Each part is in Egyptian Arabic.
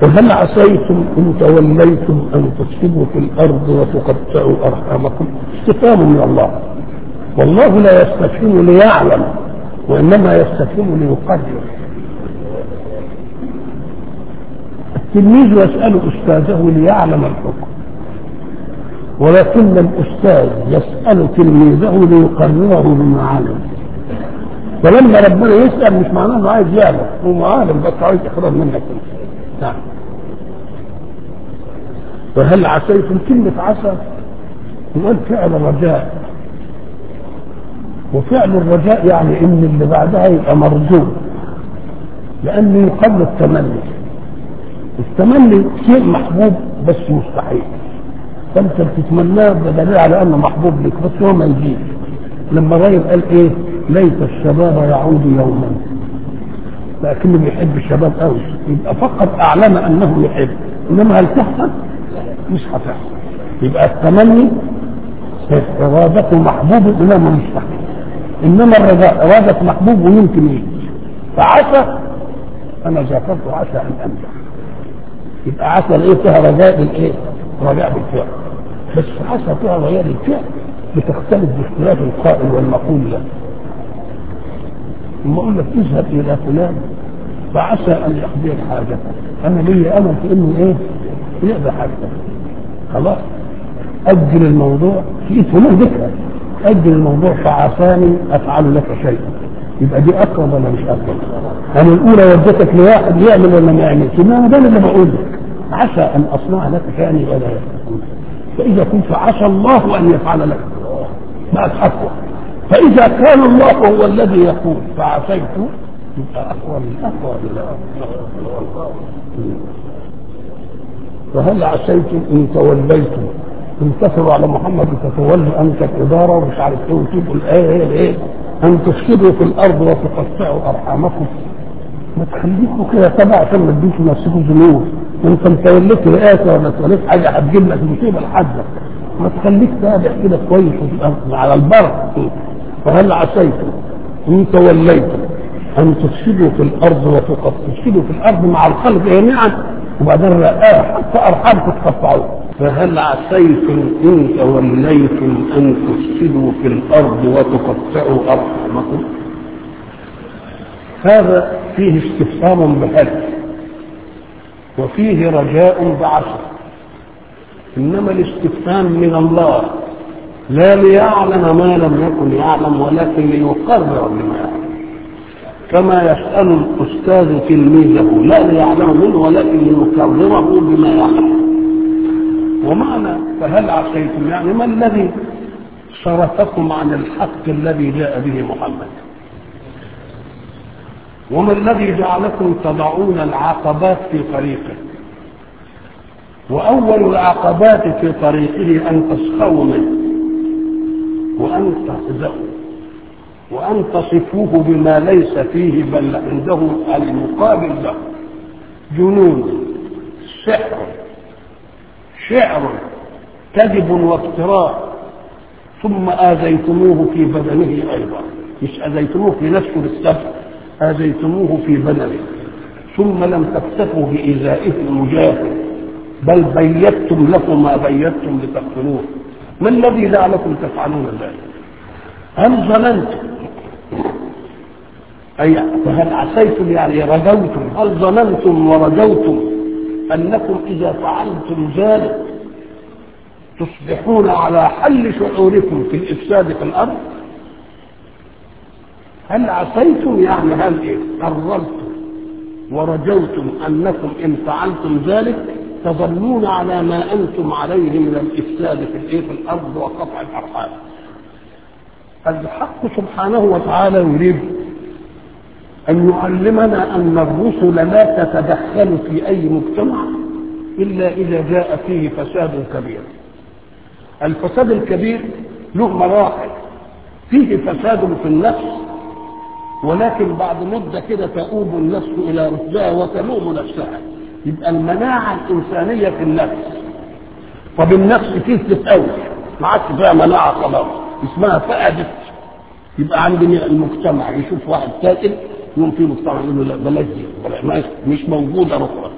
وهل عسيتم ان توليتم ان تفسدوا في الارض وتقطعوا ارحامكم استفهام من الله والله لا يستفهم ليعلم وانما يستفهم ليقدر التلميذ يسال استاذه ليعلم الحكم ولكن الاستاذ يسال تلميذه ليقرره بما علم فلما ربنا يسال مش معناه انه عايز يعلم هو عالم بس عايز اخراج منك نعم فهل عسيتم كلمة عسى يقول فعل رجاء وفعل الرجاء يعني ان اللي بعدها يبقى مرجو لانه قبل التمني التمني شيء محبوب بس مستحيل فانت بتتمناه بدليل على انه محبوب لك بس هو ما يجيش لما الراجل قال ايه ليت الشباب يعود يوما لكنه بيحب الشباب قوي يبقى فقط اعلن انه يحب انما هل تحصل؟ مش هتحصل يبقى التمني إرادة محبوب إنما مستحيل إنما الرجاء إرادة محبوب ويمكن يجي فعسى أنا ذكرت عسى أن أنجح يبقى عسى الإيه فيها رجاء بالإيه؟ رجاء بالفعل بس عسى فيها رجاء بالفعل بتختلف باختلاف القائل والمقول له لما أقول لك اذهب إلى فلان فعسى أن يقضي حاجتك أنا لي أمل في إنه إيه؟ يقضي حاجتك خلاص أجل الموضوع في فلان ذكر أجل الموضوع فعساني أفعل لك شيئا يبقى دي أقرب ولا مش أقرب؟ أنا الأولى ودتك لواحد يعمل ولا ما يعملش إنما ده اللي بقول لك عسى أن أصنع لك شيئا ولا يفعل فإذا كنت عسى الله أن يفعل لك بقت أقوى فإذا كان الله هو الذي يقول فعسيت يبقى أقوى من أقوى فهل عسيتم إن توليتم انتصروا على محمد تتولوا أنت الإدارة ومش عارف إيه وتجيبوا الآية هي الإيه؟ أن تفسدوا في الأرض وتقطعوا أرحامكم ما تخليكم كده تبع عشان ما تدوش نفسكم ذنوب انت متوليت رئاسه ولا توليت حاجه هتجيب لك مصيبه لحدك ما تخليك تابع كده كويس وتبقى على البر فهل عسيتم ان توليتم ان تفسدوا في الارض وتقطعوا تفسدوا في الارض مع الخلق جميعا وبعدين رآه حتى ارحامكم تقطعوه فهل عسيتم ان توليتم ان تفسدوا في الارض وتقطعوا ارحامكم هذا فيه استفهام بهل وفيه رجاء بعسى انما الاستفهام من الله لا ليعلم ما لم يكن يعلم ولكن ليقرر بما يعلم كما يسأل الأستاذ تلميذه لا ليعلم منه ولكن ليقرره بما يعلم ومعنى فهل عصيتم يعني ما الذي صرفكم عن الحق الذي جاء به محمد وما الذي جعلكم تضعون العقبات في طريقه وأول العقبات في طريقه أن تسخروا منه وأن تهزأوا وأن تصفوه بما ليس فيه بل عنده المقابل له جنون سحر شعر كذب وافتراء ثم آذيتموه في بدنه أيضا مش آذيتموه في نفسه بالسبب آذيتموه في بدنه ثم لم تكتفوا بإيذائه المجاهد بل بيتم له ما بيتم لتقتلوه ما الذي جعلكم تفعلون ذلك هل ظننتم أي فهل عسيتم يعني رجوتم هل ظننتم ورجوتم أنكم إذا فعلتم ذلك تصبحون على حل شعوركم في الإفساد في الأرض هل عسيتم يعني هل إيه قررتم ورجوتم أنكم إن فعلتم ذلك تظنون على ما أنتم عليه من الإفساد في الإيه في الأرض وقطع الأرحام الحق سبحانه وتعالى يريد أن يعلمنا أن الرسل لا تتدخل في أي مجتمع إلا إذا جاء فيه فساد كبير الفساد الكبير له مراحل فيه فساد في النفس ولكن بعد مدة كده تؤوب النفس إلى رشدها وتلوم نفسها يبقى المناعة الإنسانية في النفس طب النفس فيه تتقوي ما عادش فيها مناعة خلاص اسمها فقدت يبقى عندنا المجتمع يشوف واحد قاتل يقوم في مجتمع يقول له لا بلاش دي مش موجودة أخرى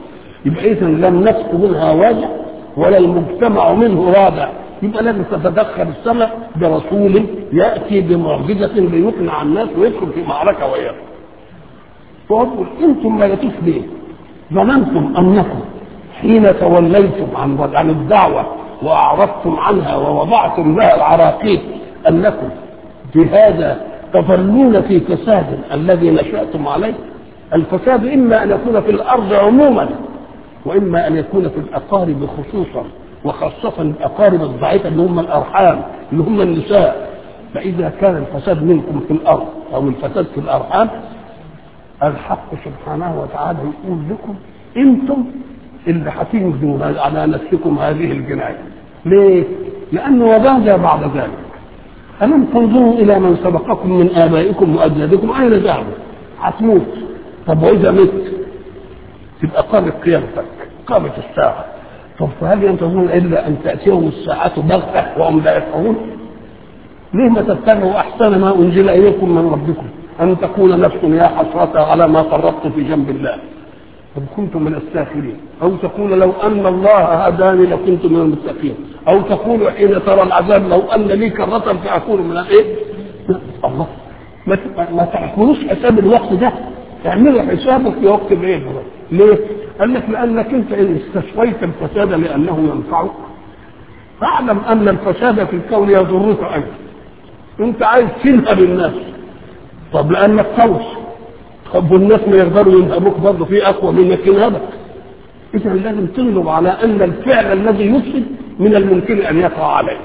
يبقى اذا لم نسق منها واجع ولا المجتمع منه رادع يبقى لازم تتدخل السماء برسول ياتي بمعجزه ليقنع الناس ويدخل في معركه وياه فأقول انتم ما جاتوش ليه؟ ظننتم انكم حين توليتم عن عن الدعوه واعرضتم عنها ووضعتم لها العراقيل انكم بهذا تظلون في فساد الذي نشاتم عليه الفساد اما ان يكون في الارض عموما واما ان يكون في الاقارب خصوصا وخاصه الاقارب الضعيفه اللي هم الارحام اللي هم النساء فاذا كان الفساد منكم في الارض او الفساد في الارحام الحق سبحانه وتعالى يقول لكم انتم اللي هتنجوا على نفسكم هذه الجنايه ليه؟ لانه وبعد بعد ذلك ألم تنظروا إلى من سبقكم من آبائكم وأجدادكم أين ذهبوا؟ هتموت طب وإذا مت تبقى قامت قيامتك قامت الساعة طب فهل ينتظرون إلا أن تأتيهم الساعة بغتة وهم لا يشعرون؟ ليه ما تتبعوا أحسن ما أنزل إليكم من ربكم أن تقول نفس يا حسرة على ما فرطت في جنب الله طب كنت من الساخرين أو تقول لو أن الله هداني لكنت من المتقين أو تقول حين ترى العذاب لو أن لي كرة فأكون من الإيه؟ الله ما ما تعملوش حساب الوقت ده اعملوا حسابك في وقت العيد ليه؟ قال لك لأنك أنت إن استشفيت الفساد لأنه ينفعك فاعلم أن الفساد في الكون يضرك أنت أنت عايز تنهب الناس طب لأنك قوس طب والناس ما يقدروا ينهبوك برضه في اقوى منك ينهبك اذا لازم تغلب على ان الفعل الذي يفسد من الممكن ان يقع عليك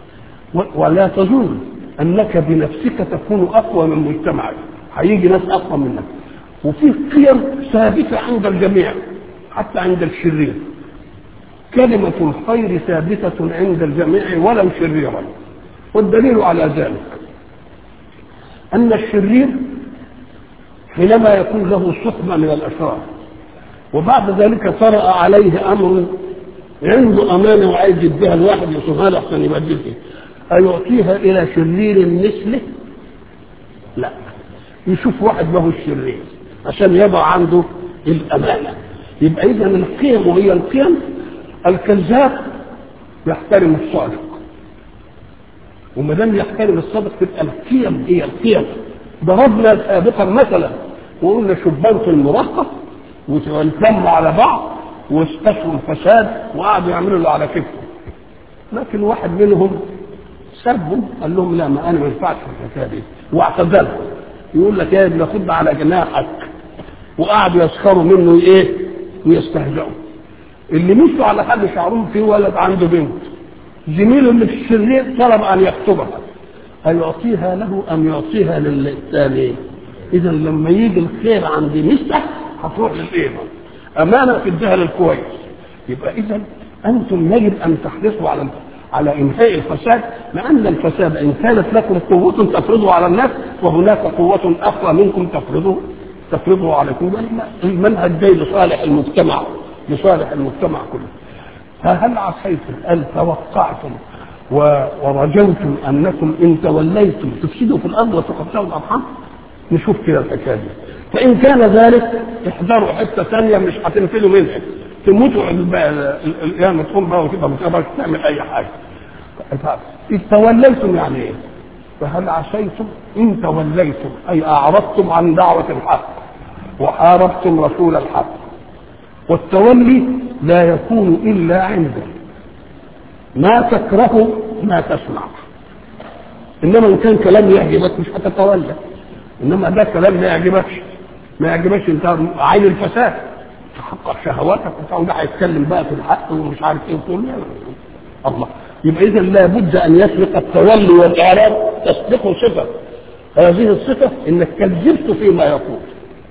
ولا تظن انك بنفسك تكون اقوى من مجتمعك هيجي ناس اقوى منك وفي قيم ثابته عند الجميع حتى عند الشرير كلمة الخير ثابتة عند الجميع ولو شريرا والدليل على ذلك أن الشرير حينما يكون له صحبة من الأشرار وبعد ذلك طرأ عليه أمر عنده أمانة وعايز يديها الواحد يصونها له عشان يبدل فيه أيعطيها إلى شرير مثله؟ لا يشوف واحد له الشرير عشان يضع عنده الأمانة يبقى إذا القيم وهي القيم الكذاب يحترم الصادق وما دام يحترم الصادق تبقى القيم هي القيم ضربنا سابقا مثلا وقلنا شبانة المراهقة واتلموا على بعض واستشفوا الفساد وقعدوا يعملوا اللي على كتفهم لكن واحد منهم سبهم قال لهم لا ما انا ما ينفعش في الحكايه دي واعتزلهم يقول لك يا ابن خد على جناحك وقعدوا يسخروا منه ايه ويستهزئوا اللي مشوا على حد شعرهم في ولد عنده بنت زميله اللي في الشرير طلب ان يخطبها أيعطيها له أم يعطيها للثاني إذا لما يجي الخير عند مسح هتروح للإيه أمانة في الدهر الكويس يبقى إذا أنتم يجب أن تحرصوا على على إنهاء الفساد لأن الفساد إن كانت لكم قوة تفرضوا على الناس وهناك قوة أقوى منكم تفرضوا تفرضوا عليكم المنهج جاي لصالح المجتمع لصالح المجتمع كله فهل عصيتم هل توقعتم ورجوتم انكم ان توليتم تفسدوا في الارض وتقطعوا الارحام نشوف كده الحكايه دي فان كان ذلك احذروا حته ثانيه مش هتنفذوا منها تموتوا القيامه تقوم بقى وكده مش قادر تعمل اي حاجه إذ توليتم يعني ايه؟ فهل عصيتم ان توليتم اي اعرضتم عن دعوه الحق وحاربتم رسول الحق والتولي لا يكون الا عنده ما تكره ما تسمع انما ان كان كلام يعجبك مش هتتولى انما ده كلام ما يعجبكش ما يعجبكش انت عين الفساد تحقق شهواتك وبتاع وده هيتكلم بقى في الحق ومش عارف ايه وتقول الله يبقى اذا لابد ان يسبق التولي والاعراب تسبقه صفه هذه الصفه انك كذبت فيما يقول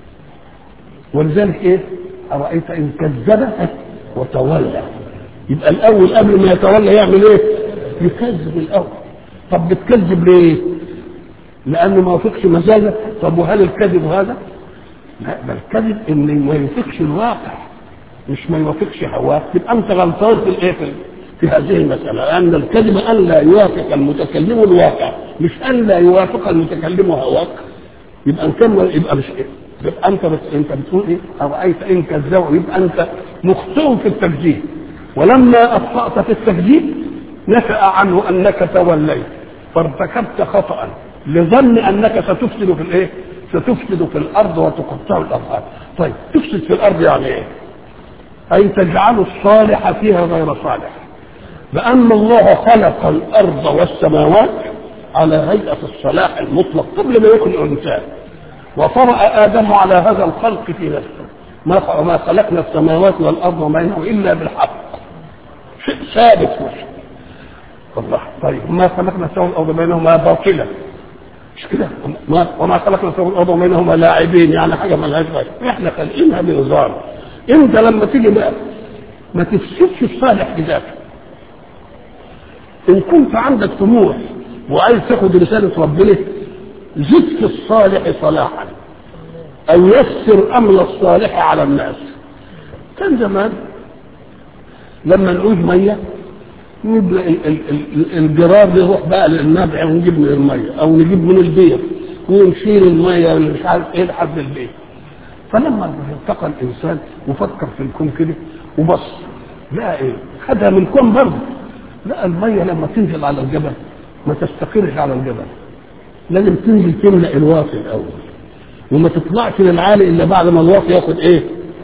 ولذلك ايه ارايت ان كذب وتولى يبقى الاول قبل ما يتولى يعمل ايه يكذب الاول طب بتكذب ليه لانه ما وافقش مزاجك طب وهل الكذب هذا لا بل الكذب ان ما يوافقش الواقع مش ما يوافقش هواك يبقى انت غلطان في الايه في هذه المساله لان الكذب ان لا يوافق المتكلم الواقع مش ان لا يوافق المتكلم هواك يبقى ان كان يبقى مش إيه؟ يبقى انت بت... انت بتقول ايه ارايت ان كذبوا يبقى انت مخطئ في التكذيب ولما اخطات في التكذيب نشا عنه انك توليت فارتكبت خطا لظن انك ستفسد في الايه؟ ستفسد في الارض وتقطع الارض طيب تفسد في الارض يعني ايه؟ اي تجعل الصالح فيها غير صالح لان الله خلق الارض والسماوات على هيئه الصلاح المطلق قبل ما يكون الانسان وطرأ ادم على هذا الخلق في نفسه ما ما خلقنا السماوات والارض وما بينهما الا بالحق شيء ثابت مش الله طيب ما خلقنا السماوات والارض بينهما باطلا مش كده ما وما خلقنا السماوات والارض بينهما لاعبين يعني حاجه ما لهاش غايه احنا خالقينها بنظام انت لما تيجي بقى ما تفسدش الصالح بذاته ان كنت عندك طموح وعايز تاخد رساله ربنا زد في الصالح صلاحا أن يسر أمر الصالح على الناس كان زمان لما نعوز مية نجيب الجرار يروح بقى للنبع ونجيب من المية أو نجيب من البير ونشيل المية اللي مش عارف إيه لحد البيت فلما التقى الإنسان وفكر في الكون كده وبص لقى إيه خدها من الكون برضه لقى المية لما تنزل على الجبل ما تستقرش على الجبل لازم تنزل تملأ الواطي الأول وما تطلعش للعالي الا بعد ما الواطي ياخد ايه؟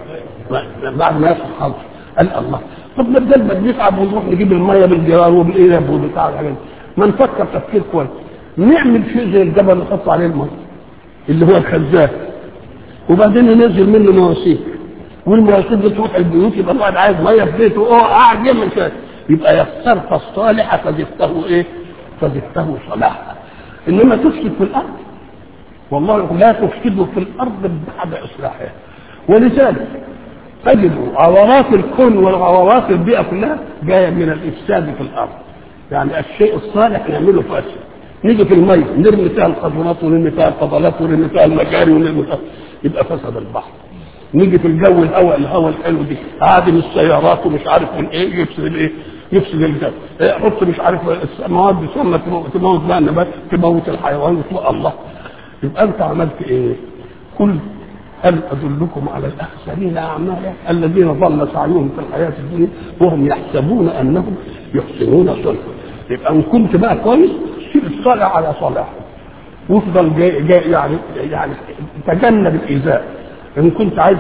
بعد ما ياخد خلص قال الله طب ما بدل ما بنتعب ونروح نجيب الميه بالجرار وبالقلب وبتاع الحاجات ما نفكر تفكير كويس نعمل شيء زي الجبل نحط عليه الميه اللي هو الخزان وبعدين ننزل منه مواسير والمواسير دي تروح البيوت يبقى الواحد عايز ميه في بيته اه قاعد يعمل كده يبقى يخترت الصالح فزدته ايه؟ فزدته صلاحا انما تفسد في الارض والله لا تفسدوا في الارض بعد اصلاحها ولذلك تجد عورات الكون وعورات البيئه كلها جايه من الافساد في الارض يعني الشيء الصالح نعمله فاسد نيجي في الميه نرمي فيها القذورات ونرمي فيها الفضلات ونرمي فيها المجاري ونرمي فيها يبقى فسد البحر نيجي في الجو الهواء الهواء الحلو دي عادم السيارات ومش عارف من ايه يفسد الايه يفسد الجو حط مش عارف مواد سامه تموت بقى النبات تموت الحيوان الله يبقى انت عملت ايه قل هل ادلكم على الاخسرين اعمالا الذين ضل سعيهم في الحياه الدنيا وهم يحسبون انهم يحسنون صنعا يبقى ان كنت بقى كويس سيب الصالح على صلاحه وافضل جاي, جاي يعني يعني تجنب الايذاء ان كنت عايز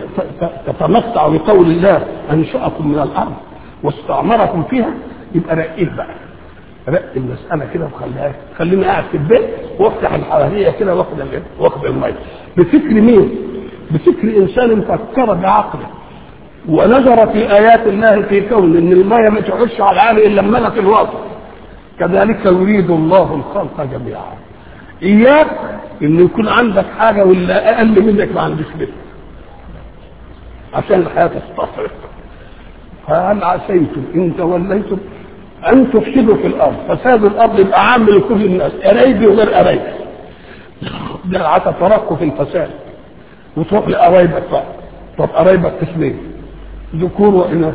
تتمتع بقول الله انشاكم من الارض واستعمركم فيها يبقى رقيق بقى رق المسألة كده وخليها خليني قاعد في البيت وافتح الحرارية كده واخد واخد المية بفكر مين؟ بفكر إنسان فكر بعقله ونظر في آيات الله في كون إن المية ما تخش على العالي إلا لما في الواطن كذلك يريد الله الخلق جميعا إياك إن يكون عندك حاجة ولا أقل منك ما عندكش بيت عشان الحياة تستطرق فهل عسيتم إن توليتم ان تفسدوا في الارض فساد الارض يبقى عام لكل الناس قرايبي وغير قرايبي ده تترقوا في الفساد وتروح لقرايبك بقى طب قرايبك قسمين ذكور واناث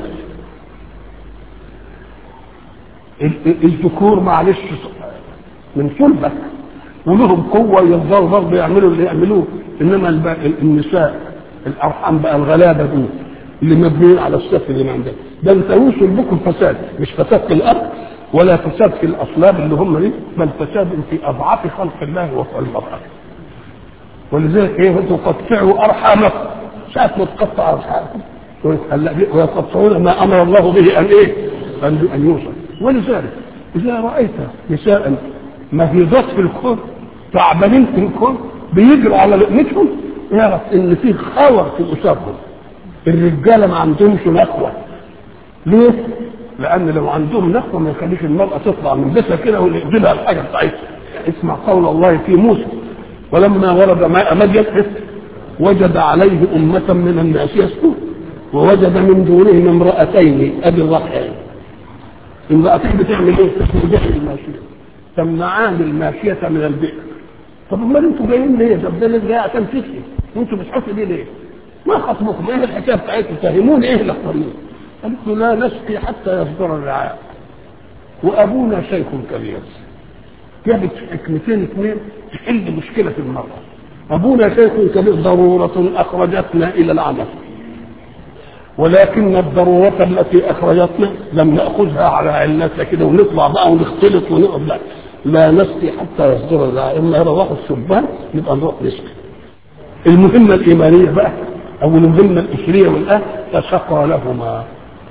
الذكور معلش من صلبك ولهم قوه يقدروا برضه يعملوا اللي يعملوه انما النساء الارحام بقى الغلابه دول اللي مبنيين على السفل اللي ما عندك ده انت يوصل بكم فساد مش فساد في الارض ولا فساد في الاصلاب اللي هم دي بل فساد في اضعاف خلق الله وهو المراه ولذلك ايه تقطعوا ارحامكم ساعه ما تقطع ارحامكم ويقطعون ما امر الله به ان ايه ان ان يوصل ولذلك اذا رايت نساء مهيضات في الكون تعبانين في الكون بيجروا على لقمتهم يعرف ان في خور في اسرهم الرجاله ما عندهمش نخوه ليه؟ لان لو عندهم نخوه ما يخليش المراه تطلع من بيتها كده ويقبلها الحاجه بتاعتها اسمع قول الله في موسى ولما ورد ماء مدين وجد عليه أمة من الناس يسكون ووجد من دونهم امرأتين أبي الرحيم امرأتين بتعمل ايه؟ تخرجان الماشية تمنعان الماشية من البئر طب امال انتوا جايين ليه؟ طب ده اللي جاي عشان تسقي وانتوا بتحطوا ليه ليه؟ ما خطبكم ايه الحكايه بتاعتكم فهموني ايه اللي اختارناه؟ قالت له لا نسقي حتى يصدر الرعاء وابونا شيخ كبير جابت حكمتين اثنين تحل مشكله المراه ابونا شيخ كبير ضروره اخرجتنا الى العمل ولكن الضرورة التي أخرجتنا لم نأخذها على علتها كده ونطلع بقى ونختلط ونقعد لا لا نسقي حتى يصدر الله إما يروحوا الشبان يبقى نروح نسقي المهمة الإيمانية بقى أو المهمة الإشرية والآن فسقى لهما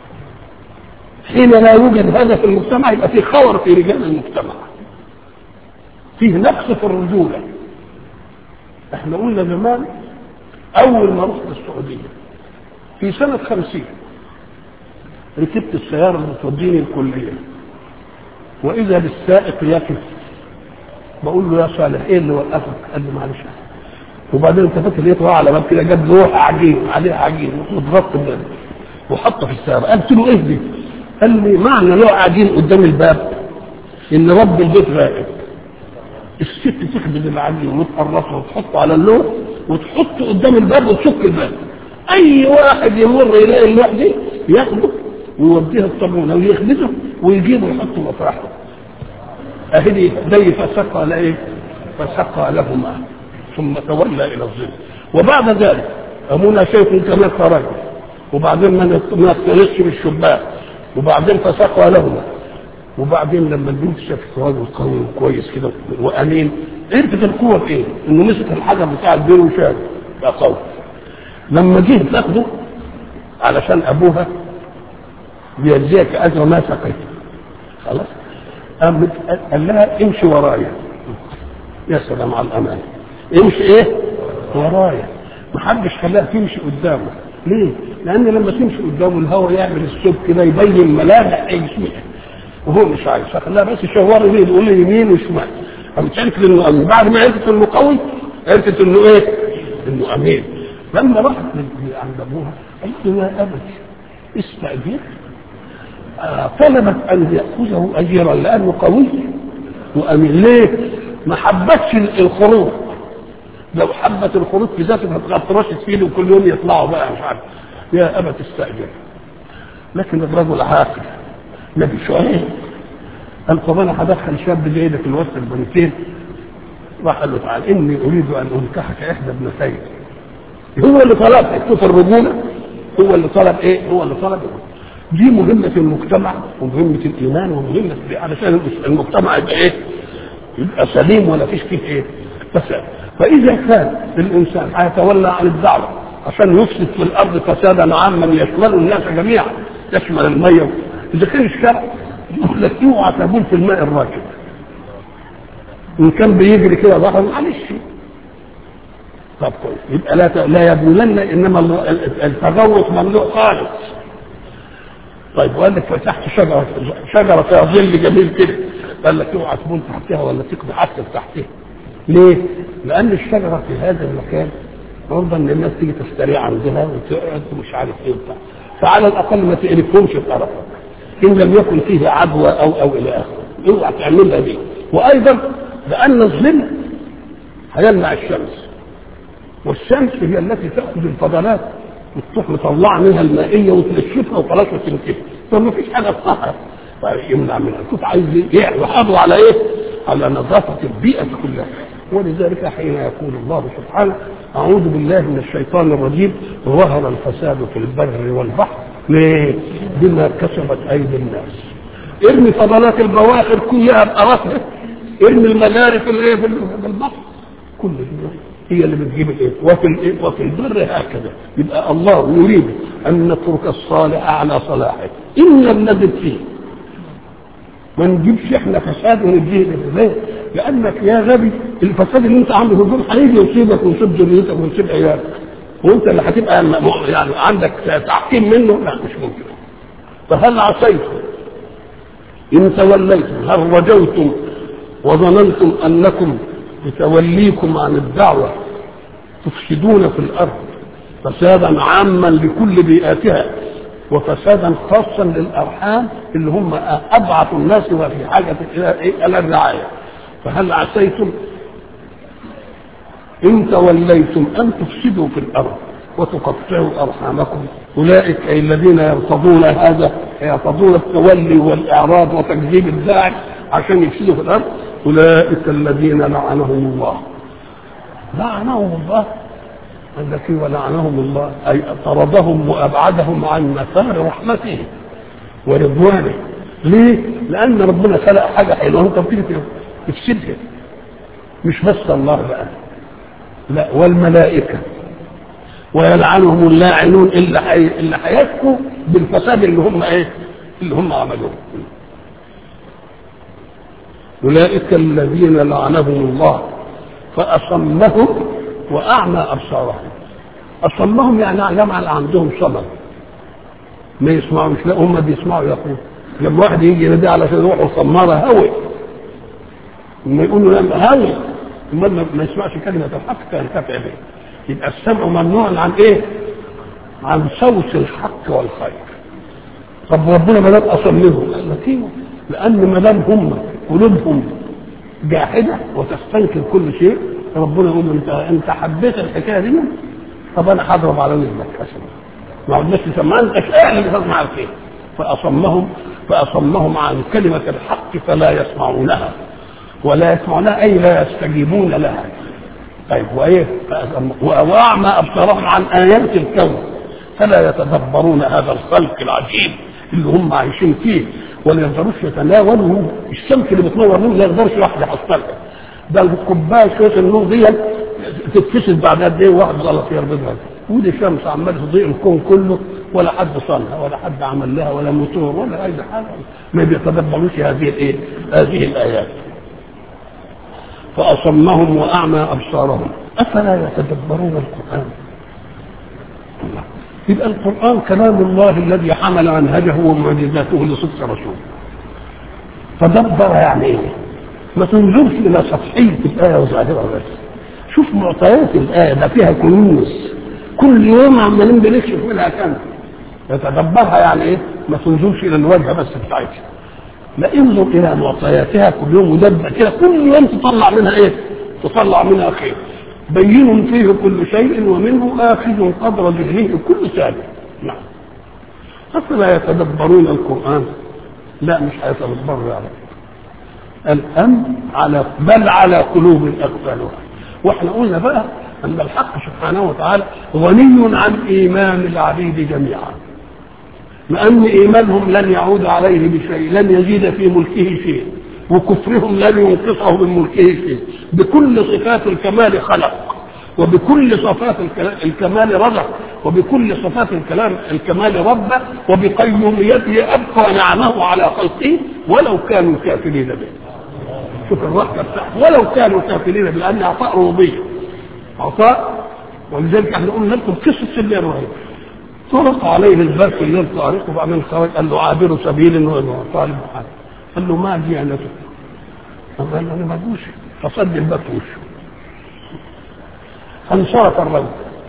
حين لا يوجد هذا في المجتمع يبقى في خور في رجال المجتمع فيه نقص في الرجولة احنا قلنا زمان أول ما رحت السعودية في سنة خمسين ركبت السيارة اللي توديني الكلية وإذا بالسائق يقف بقول له يا صالح ايه اللي وقفك؟ قال لي معلش وبعدين التفت لقيته على باب كده جاب لوحه عجين عليها عجين متغطى باب وحطه في السياره قلت له ايه دي؟ قال لي معنى لوحه عجين قدام الباب ان رب البيت غائب الست تخبز العجين وتقرصه وتحطه على اللوح وتحطه قدام الباب وتشك الباب اي واحد يمر يلاقي اللوح دي ياخده ويوديها الصابونه ويخبزه ويجيبه ويحطه مطرحه اهي دي زي فسقى لايه؟ فسقى لهما ثم تولى الى الظل وبعد ذلك ابونا شيخ كما خرج وبعدين ما نختلطش بالشباك وبعدين فسقى لهما وبعدين لما البنت شافت راجل قوي وكويس كده وامين عرفت القوه في ايه؟ انه مسك الحجر بتاع البير وشال بقى قوي لما جه تاخده علشان ابوها بيجزيك اجر ما سقيت خلاص قامت قال لها امشي ورايا يا سلام على الامان امشي ايه ورايا محدش خلاها تمشي قدامه ليه؟ لان لما تمشي قدامه الهواء يعمل الصوت كده يبين ملامح اي شيء وهو مش عايز فخلاها بس شواري ليه تقول لي يمين وشمال قامت عرفت انه امين بعد ما عرفت انه قوي عرفت انه ايه؟ انه امين لما راحت عند ابوها قالت له يا ابت استاجر آه طلبت ان ياخذه اجيرا لانه قوي وامين ليه؟ ما حبتش الخروج لو حبت الخروج في ذاتها هتغطرشت فيه وكل يوم يطلعوا بقى مش عارف يا ابا تستاجر لكن الرجل عاقل نبي شويه قال طب انا هدخل شاب زي ده في الوسط البنتين راح قال له تعالى اني اريد ان انكحك احدى ابنتين هو اللي طلب حته الرجوله هو اللي طلب ايه؟ هو اللي طلب دي مهمة المجتمع ومهمة الإيمان ومهمة علشان المجتمع يبقى إيه؟ يبقى سليم ولا فيش فيه إيه؟ فساد فإذا كان الإنسان هيتولى عن الدعوة عشان يفسد في الأرض فسادا عاما يشمل الناس جميعا يشمل المية إذا كان الشرع يقول لك اوعى تبول في الماء الراكد إن كان بيجري كده ظهر معلش طب كويس يبقى لا لا يبولن انما التغوط ممنوع خالص طيب وقال لك فتحت شجره شجره فيها ظل جميل كده قال لك اوعى تبول تحتها ولا تقضي حتى تحتها ليه؟ لأن الشجرة في هذا المكان عرضة إن الناس تيجي تستريح عندها وتقعد ومش عارف إيه وبتاع فعلى الأقل ما تقلبهمش في طرفك إن لم يكن فيه عدوى أو أو إلى آخره اوعى تعملها دي وأيضا لأن الظل هيمنع الشمس والشمس هي التي تأخذ الفضلات وتروح مطلعة منها المائية وتنشفها وخلاص وتنتهي فما فيش حاجة صح يمنع منها شوف عايز ايه يحافظوا على ايه؟ على نظافة البيئة كلها ولذلك حين يقول الله سبحانه أعوذ بالله من الشيطان الرجيم ظهر الفساد في البر والبحر ليه؟ بما كسبت أيدي الناس ارمي فضلات البواخر كلها بأرفها ارمي المجاري في الايه في البحر كل دي هي اللي بتجيب الايه وفي الايه وفي البر هكذا يبقى الله يريد ان نترك الصالح على صلاحه ان لم نزد فيه ما نجيبش احنا فساد ونديه ليه؟ لانك يا غبي الفساد اللي انت عامله في الدنيا هيجي يصيبك ويصيب ذريتك ويصيب عيالك وانت اللي هتبقى يعني عندك تحكيم منه لا مش ممكن فهل عصيتم ان توليتم هل رجوتم وظننتم انكم بتوليكم عن الدعوه تفسدون في الارض فسادا عاما لكل بيئاتها وفسادا خاصا للارحام اللي هم اضعف الناس وفي حاجه الى الى الرعايه فهل عسيتم ان توليتم ان تفسدوا في الارض وتقطعوا ارحامكم اولئك اي الذين يرتضون هذا يرتضون التولي والاعراض وتكذيب الداعي عشان يفسدوا في الارض اولئك الذين لعنهم الله لعنهم الله قال لك ولعنهم الله اي طردهم وابعدهم عن مسار رحمته ورضوانه ليه؟ لان ربنا خلق حاجه حلوه انت بتيجي تفسدها مش بس الله بقى لا والملائكه ويلعنهم اللاعنون اللي حي... اللي هيكفوا بالفساد اللي هم ايه؟ اللي هم عملوه اولئك الذين لعنهم الله فاصمهم واعمى ابصارهم اصمهم يعني جمع عندهم صمم ما يسمعوش لا هم بيسمعوا يقول لما واحد يجي ينادي على شيء يروحوا صمارة هوي لما يقولوا لما هوي ما, ما يسمعش كلمة الحق ينتفع به يبقى السمع ممنوع عن ايه؟ عن صوت الحق والخير طب ربنا ما دام اصمهم قال لك ايوه لان ما دام هم قلوبهم جاحده وتستنكر كل شيء ربنا يقول انت انت حبيت الحكايه دي طب انا هضرب على ودنك عشان ما عدناش تسمع انت اعلن اللي تسمع الخير فاصمهم فاصمهم عن كلمه الحق فلا يسمعونها ولا يسمعونها اي لا يستجيبون لها طيب وايه واعمى ابصارهم عن ايات الكون فلا يتدبرون هذا الخلق العجيب اللي هم عايشين فيه ولا يقدروش يتناولوا الشمس اللي بتنور منه لا يقدرش واحد يحصلها ده الكوبايه شويه النور دي تتفسد بعد قد ايه واحد غلط يربطها ودي الشمس عماله تضيء الكون كله ولا حد صنها ولا حد عمل لها ولا موتور ولا اي حاجه ما بيتدبروش هذه الايه؟ هذه الايات فاصمهم واعمى ابصارهم افلا يتدبرون القران الله يبقى القرآن كلام الله الذي حمل منهجه ومعجزاته لصدق رسوله تدبر يعني ايه؟ ما تنظرش الى سطحية الآية وظاهرها بس شوف معطيات الآية ده فيها كنوز كل يوم عمالين بنكشف منها كم يتدبرها يعني ايه؟ ما تنظرش الى الوجه بس بتاعتها لا انظر الى معطياتها كل يوم ودبر كده كل يوم تطلع منها ايه؟ تطلع منها خير بين فيه كل شيء ومنه آخذ قدر ذهنه كل سابق نعم أفلا يتدبرون القرآن لا مش هيتدبروا يعني الأمر على بل على قلوب أقبالها واحنا قلنا بقى أن الحق سبحانه وتعالى غني عن إيمان العبيد جميعا لأن إيمانهم لن يعود عليه بشيء لن يزيد في ملكه شيء وكفرهم لن ينقصه من ملكه شيء بكل صفات الكمال خلق وبكل صفات الكمال رزق وبكل صفات الكلام الكمال رب وبقيوميته ابقى نعمه على خلقه ولو كانوا كافرين به شوف الرحمه بتاعته ولو كانوا كافرين به لان عطاء ربوبيه عطاء ولذلك احنا قلنا لكم قصه الليل الرهيب طرق عليه البرق الليل طارق وبعدين خرج قال له عابر سبيل وطالب حاجه قال له ما ديانتك قال له انا ما ادوش فصد الباب في وشه فانصرف الرجل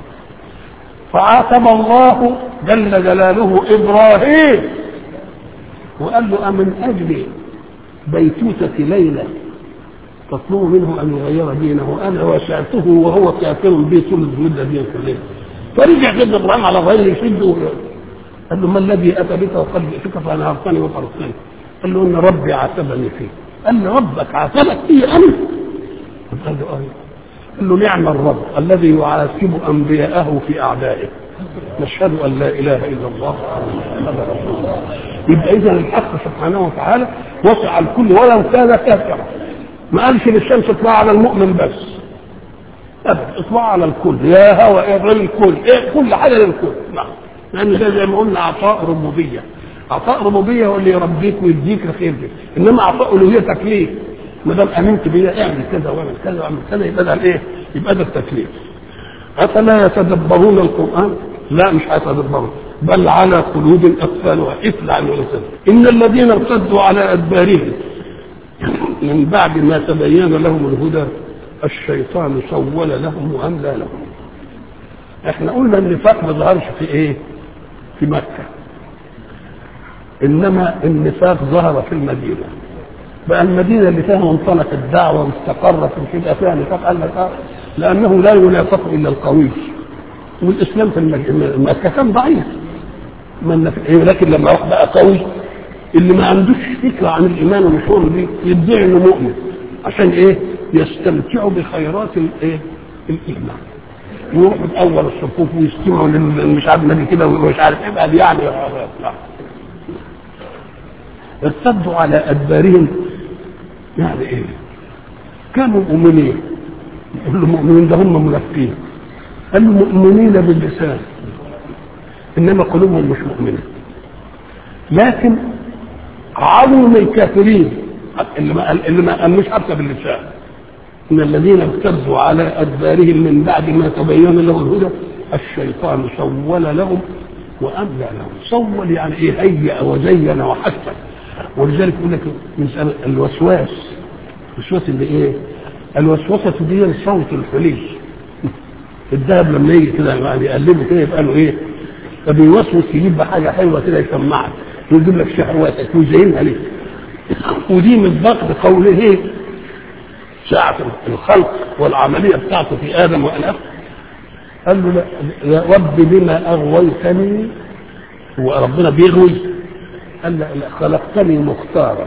فعاتب الله جل جلاله ابراهيم وقال له امن اجل بيتوتة ليلة تطلب منه ان يغير دينه انا وسعته وهو كافر بي طول المدة دي كلها فرجع سيدنا ابراهيم على الرجل يشده قال له ما الذي اتى بك وقد جئتك فانهرتني وطردتني قال له ان ربي عاتبني فيه قال له ربك عاتبك فيه انا قال له اه قال له نعم الرب الذي يعاتب انبياءه في اعدائه نشهد ان لا اله الا الله محمد رسول الله يبقى اذا الحق سبحانه وتعالى وسع الكل ولو كان كافرا ما قالش للشمس اطلع على المؤمن بس ابدا اطلع على الكل يا هوى يا الكل إيه كل حاجه للكل نعم لان ده زي ما قلنا عطاء ربوبيه عطاء ربوبيه هو اللي يربيك ويديك الخير ده انما عطاء الوهيه تكليف ما دام امنت بيه اعمل كذا واعمل كذا واعمل كذا يبقى ده الايه؟ يبقى ده التكليف افلا يتدبرون القران؟ لا مش هيتدبروا بل على قلوب اقفالها افلع الانسان ان الذين ارتدوا على ادبارهم من بعد ما تبين لهم الهدى الشيطان سول لهم واملى لهم احنا قلنا النفاق ما ظهرش في ايه؟ في مكه انما النفاق ظهر في المدينه بقى المدينه اللي فيها منطلق الدعوه واستقرت ومش يبقى فيها نفاق قال لك اه لانه لا ينافق الا القوي والاسلام في مكه كان ضعيف من لكن لما واحد بقى قوي اللي ما عندوش فكره عن الايمان ومشهور بيه يدعي انه مؤمن عشان ايه؟ يستمتعوا بخيرات الايه؟ الايمان ويروحوا في اول الصفوف ويستمعوا لل- مش عارف نبي كده ومش عارف ايه بقى يعني لا. ارتدوا على ادبارهم يعني ايه؟ كانوا مؤمنين يقول له مؤمنين ده هم منافقين قالوا مؤمنين باللسان انما قلوبهم مش مؤمنه لكن عظم الكافرين اللي ما اللي ما مش حتى باللسان ان الذين ارتدوا على ادبارهم من بعد ما تبين له الهدى الشيطان سول لهم واملى لهم سول يعني ايه هيأ وزين وحسن ولذلك يقول لك من سنة الوسواس الوسواس اللي ايه الوسوسه دي صوت الحلي الذهب لما يجي كده يعني يقلبه كده يبقى له ايه فبيوسوس يجيب بحاجه حلوه كده يسمعك ويجيب لك شهواتك ويزينها لك ودي من ضغط قوله ايه ساعة الخلق والعملية بتاعته في آدم وأنا قال له لا يا رب بما أغويتني هو ربنا بيغوي قال لا لا خلقتني مختارا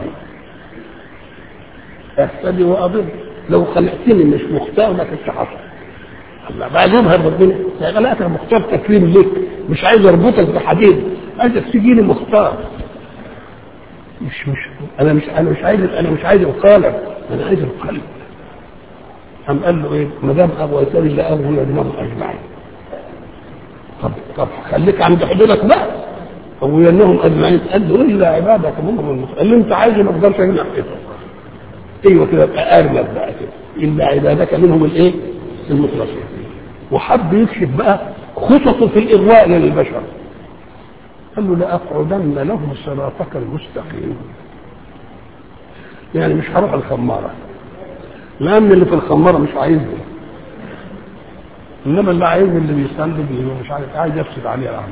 اهتدي وأضل لو خلقتني مش مختار ما كنتش حصل الله بقى يظهر ربنا يا لا انا مختار تكريم ليك مش عايز اربطك بحديد عايزك تجيني مختار مش مش انا مش انا مش عايز انا مش عايز القالب انا عايز القلب قام قال له ايه ما دام اغويتني لا اغوي النار اجمعين طب طب خليك عند حدودك بقى اغوينهم اجمعين قال له الا عبادك منهم المخلصين اللي انت عايزه ما اقدرش اجمع كده ايوه كده ابقى ارمد بقى كده الا عبادك منهم الايه المخلصين وحب يكشف بقى خططه في الاغواء للبشر قال له لاقعدن لهم صراطك المستقيم يعني مش هروح الخماره لان اللي في الخماره مش عايزني انما اللي عايزني اللي بيسلم اللي مش عارف عايز يفسد عليه العمل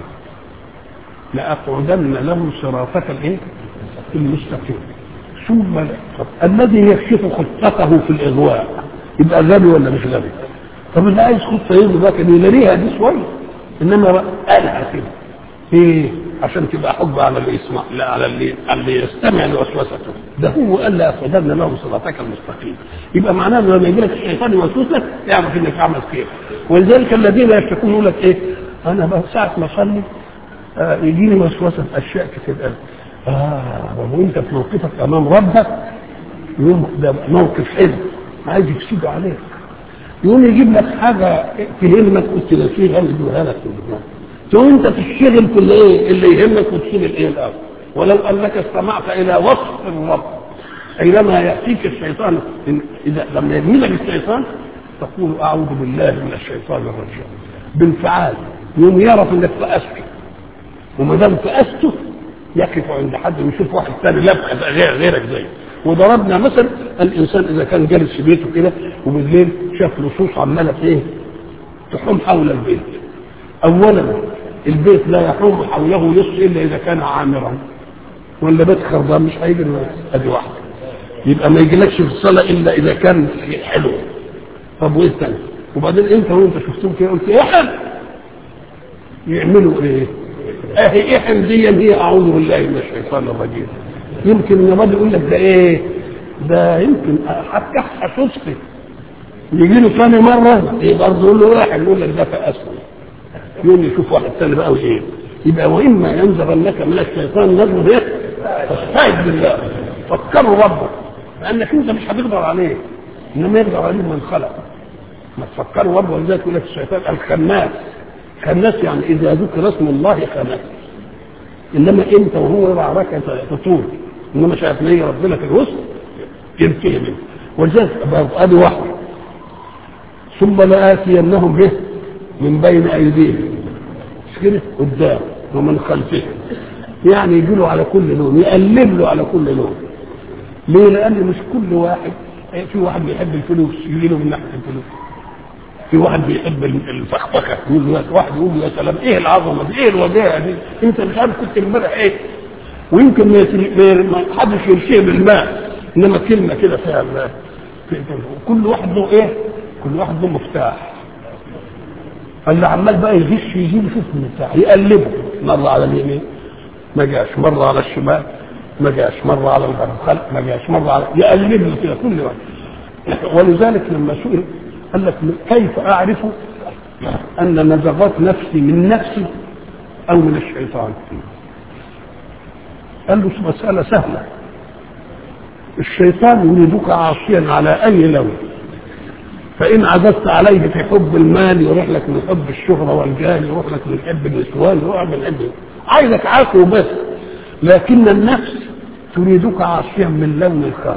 لاقعدن لهم صراطك الايه المستقيم ثم طب الذي يكشف خطته في الاغواء يبقى غبي ولا مش غبي طب اللي عايز خطه يغني بقى كان يلاقيها دي شويه انما بقى قالها كده ايه عشان تبقى حجه على اللي يسمع لا على اللي على اللي يستمع لوسوسته ده هو قال لا اقعدن لهم صراطك المستقيم يبقى معناه إنه لما يجي لك الشيطان يوسوس لك اعرف انك عمل خير ولذلك الذين يشتكون يقول لك ايه انا بقى ساعه ما اصلي آه يجيني وسوسه في اشياء كتير قوي اه وانت في موقفك امام ربك يوم ده موقف حلو عايز يفسده عليك يقوم يجيب لك حاجه تهمك كنت ناسيها اللي يجيبها لك في الدماغ تقوم انت تشتغل في الايه اللي يهمك وتسيب الايه الاول ولو انك استمعت الى وصف الرب حينما ياتيك الشيطان اذا لما يجيلك الشيطان تقول اعوذ بالله من الشيطان الرجيم بانفعال يوم يعرف انك فأسته وما دام فأسته يقف عند حد ويشوف واحد ثاني لابخ غير غيرك زيه وضربنا مثلا الانسان اذا كان جالس في بيته كده وبالليل شاف لصوص عماله ايه تحوم حول البيت اولا البيت لا يحوم حوله لص الا اذا كان عامرا ولا بيت خربان مش هيجي ادي واحده يبقى ما يجيلكش في الصلاه الا اذا كان حلو طب وايه الثاني وبعدين انت وانت شفتهم كده قلت ايه حل يعملوا ايه اهي احن دي هي اعوذ بالله من الشيطان الرجيم يمكن النماذج يقول لك ده ايه ده يمكن حتى حسوسك يجي له ثاني مره ايه برضه يقول له واحد يقول لك ده فاسود يقوم يشوف واحد ثاني بقى وايه يبقى واما ينزغنك من الشيطان نزغ ايه فاستعذ بالله فكروا ربك لانك انت مش هتقدر عليه انما يقدر عليه من خلق ما تفكروا ربه ولذلك يقول لك الشيطان الخناس خناس يعني اذا ذكر اسم الله خناس انما انت وهو يضع ركعه تطول انما شايف ليه ربنا في الوسط ينتهي منه ولذلك ادي واحده ثم لآتينهم به من بين ايديهم مش كده قدام ومن خلفهم يعني يجي له على كل لون يقلب له على كل لون ليه؟ لان مش كل واحد في واحد بيحب الفلوس يجي له من ناحيه الفلوس في واحد بيحب الفخفخه يقول له واحد يقول له يا سلام ايه العظمه دي ايه الوداعه دي انت مش عارف كنت امبارح ايه ويمكن ما حدش يرشيه بالماء انما كلمه كده فيها الماء كل واحد له ايه كل واحد له مفتاح اللي عمال بقى يغش يجيب يشوف المفتاح يقلبه مره على اليمين ما جاش مره على الشمال ما جاش مره على الخلق ما جاش مره على يقلب له كده كل واحد ولذلك لما سئل قال لك كيف اعرف ان نزغات نفسي من نفسي او من الشيطان قال له مسألة سهلة الشيطان يريدك عاصيا على أي لون فإن عززت عليه في حب المال يروح لك من حب الشهرة والجاه يروح لك من حب النسوان يروح من حب عايزك عاصي وبس لكن النفس تريدك عاصيا من لون الخاص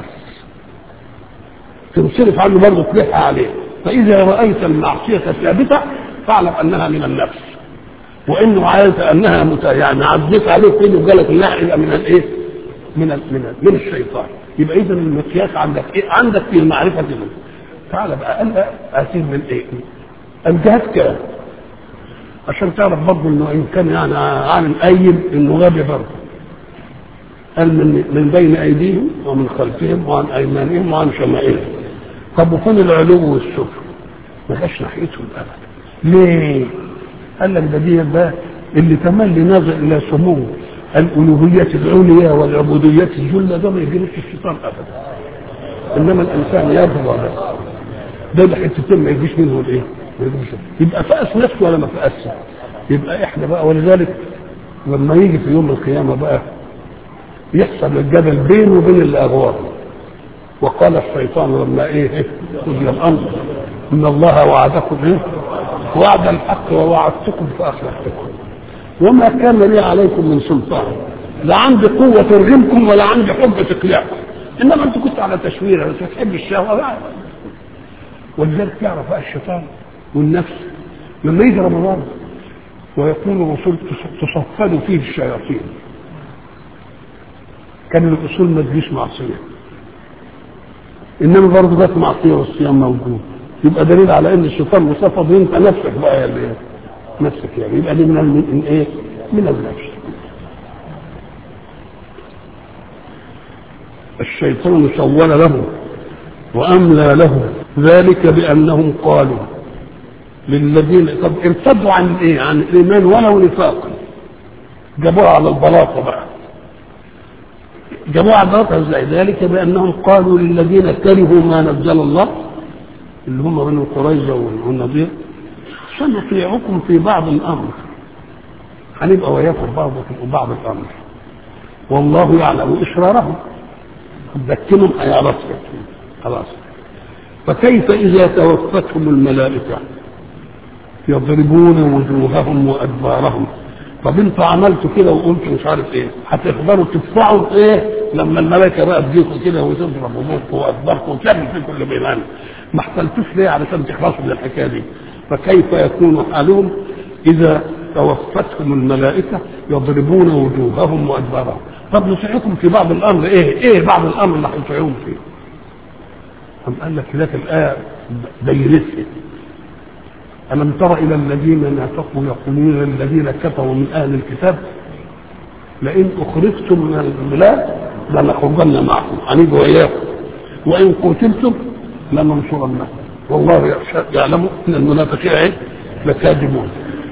تنصرف عنه برضه تلح عليه فإذا رأيت المعصية ثابتة فاعلم أنها من النفس وإنه عايز أنها مت... يعني عزيت عليه كده وقالك لا يبقى من الإيه؟ من ال... من ال... من الشيطان يبقى إذا المقياس عندك إيه؟ عندك في المعرفة دي تعالى بقى قال أسير من إيه؟ الجهاد كام؟ عشان تعرف برضه إنه إن كان يعني عالم قيم إنه غبي برضه قال من من بين ايديهم ومن خلفهم وعن ايمانهم وعن شمائلهم طب وفين العلو والسفل؟ ما جاش ناحيتهم ابدا ليه؟ قال لك ده دي بقى اللي تملي ناظر الى سمو الالوهيات العليا والعبوديات الجله ده ما يجيلوش الشيطان ابدا انما الانسان يرضى بس ده ده حتتين ما يجيش منه الايه؟ ما يجيش يبقى فأس نفسه ولا ما فأس؟ يبقى احنا بقى ولذلك لما يجي في يوم القيامه بقى يحصل الجدل بينه وبين الاغوار وقال الشيطان لما ايه قضي الامر ان الله وعدكم ايه وعد الحق ووعدتكم فاخلفتكم وما كان لي عليكم من سلطان لا عندي قوه ترغمكم ولا عندي حب تقلعكم انما انت كنت على تشوير بس بتحب الشهوه ولذلك يعرف بقى الشيطان والنفس لما يجي رمضان ويكون الرسول تصفد فيه الشياطين كان الاصول ما تجيش معصيه انما برضه جت معصيه والصيام موجود يبقى دليل على ان الشيطان مصفد انت نفسك بقى اللي نفسك يعني يبقى دي من من ايه؟ من النفس الشيطان سول له واملى له ذلك بانهم قالوا للذين قد ارتدوا عن الايه؟ عن الايمان ولو نفاقا جابوها على البلاطه بقى جابوها على البلاطه ازاي؟ ذلك بانهم قالوا للذين كرهوا ما نزل الله اللي هم بنو قريظه والنضير سنطيعكم في بعض الامر هنبقى وياكم بعضكم وبعض الامر والله يعلم اسرارهم ذكرهم هيعرفوا خلاص فكيف اذا توفتهم الملائكه يضربون وجوههم وادبارهم طب انتوا عملتوا كده وقلتوا مش عارف ايه هتقدروا تدفعوا ايه لما الملائكه بقى تجيكم كده وتضرب وجوهكم وادباركم وتعمل فيكم اللي بينام ما احتلتوش ليه علشان تخلصوا من الحكايه دي فكيف يكون حالهم اذا توفتهم الملائكه يضربون وجوههم وادبارهم طب نطيعكم في بعض الامر ايه ايه بعض الامر اللي هنطيعهم فيه أم قال لك ذاك الآية دايرتها ألم تر إلى الذين نافقوا يقولون للذين كفروا من أهل الكتاب لئن أخرجتم من البلاد لنخرجن معكم هنيجي وإياكم وإن قتلتم لننصرنكم والله يعلم أن المنافقين إيه؟ لكاذبون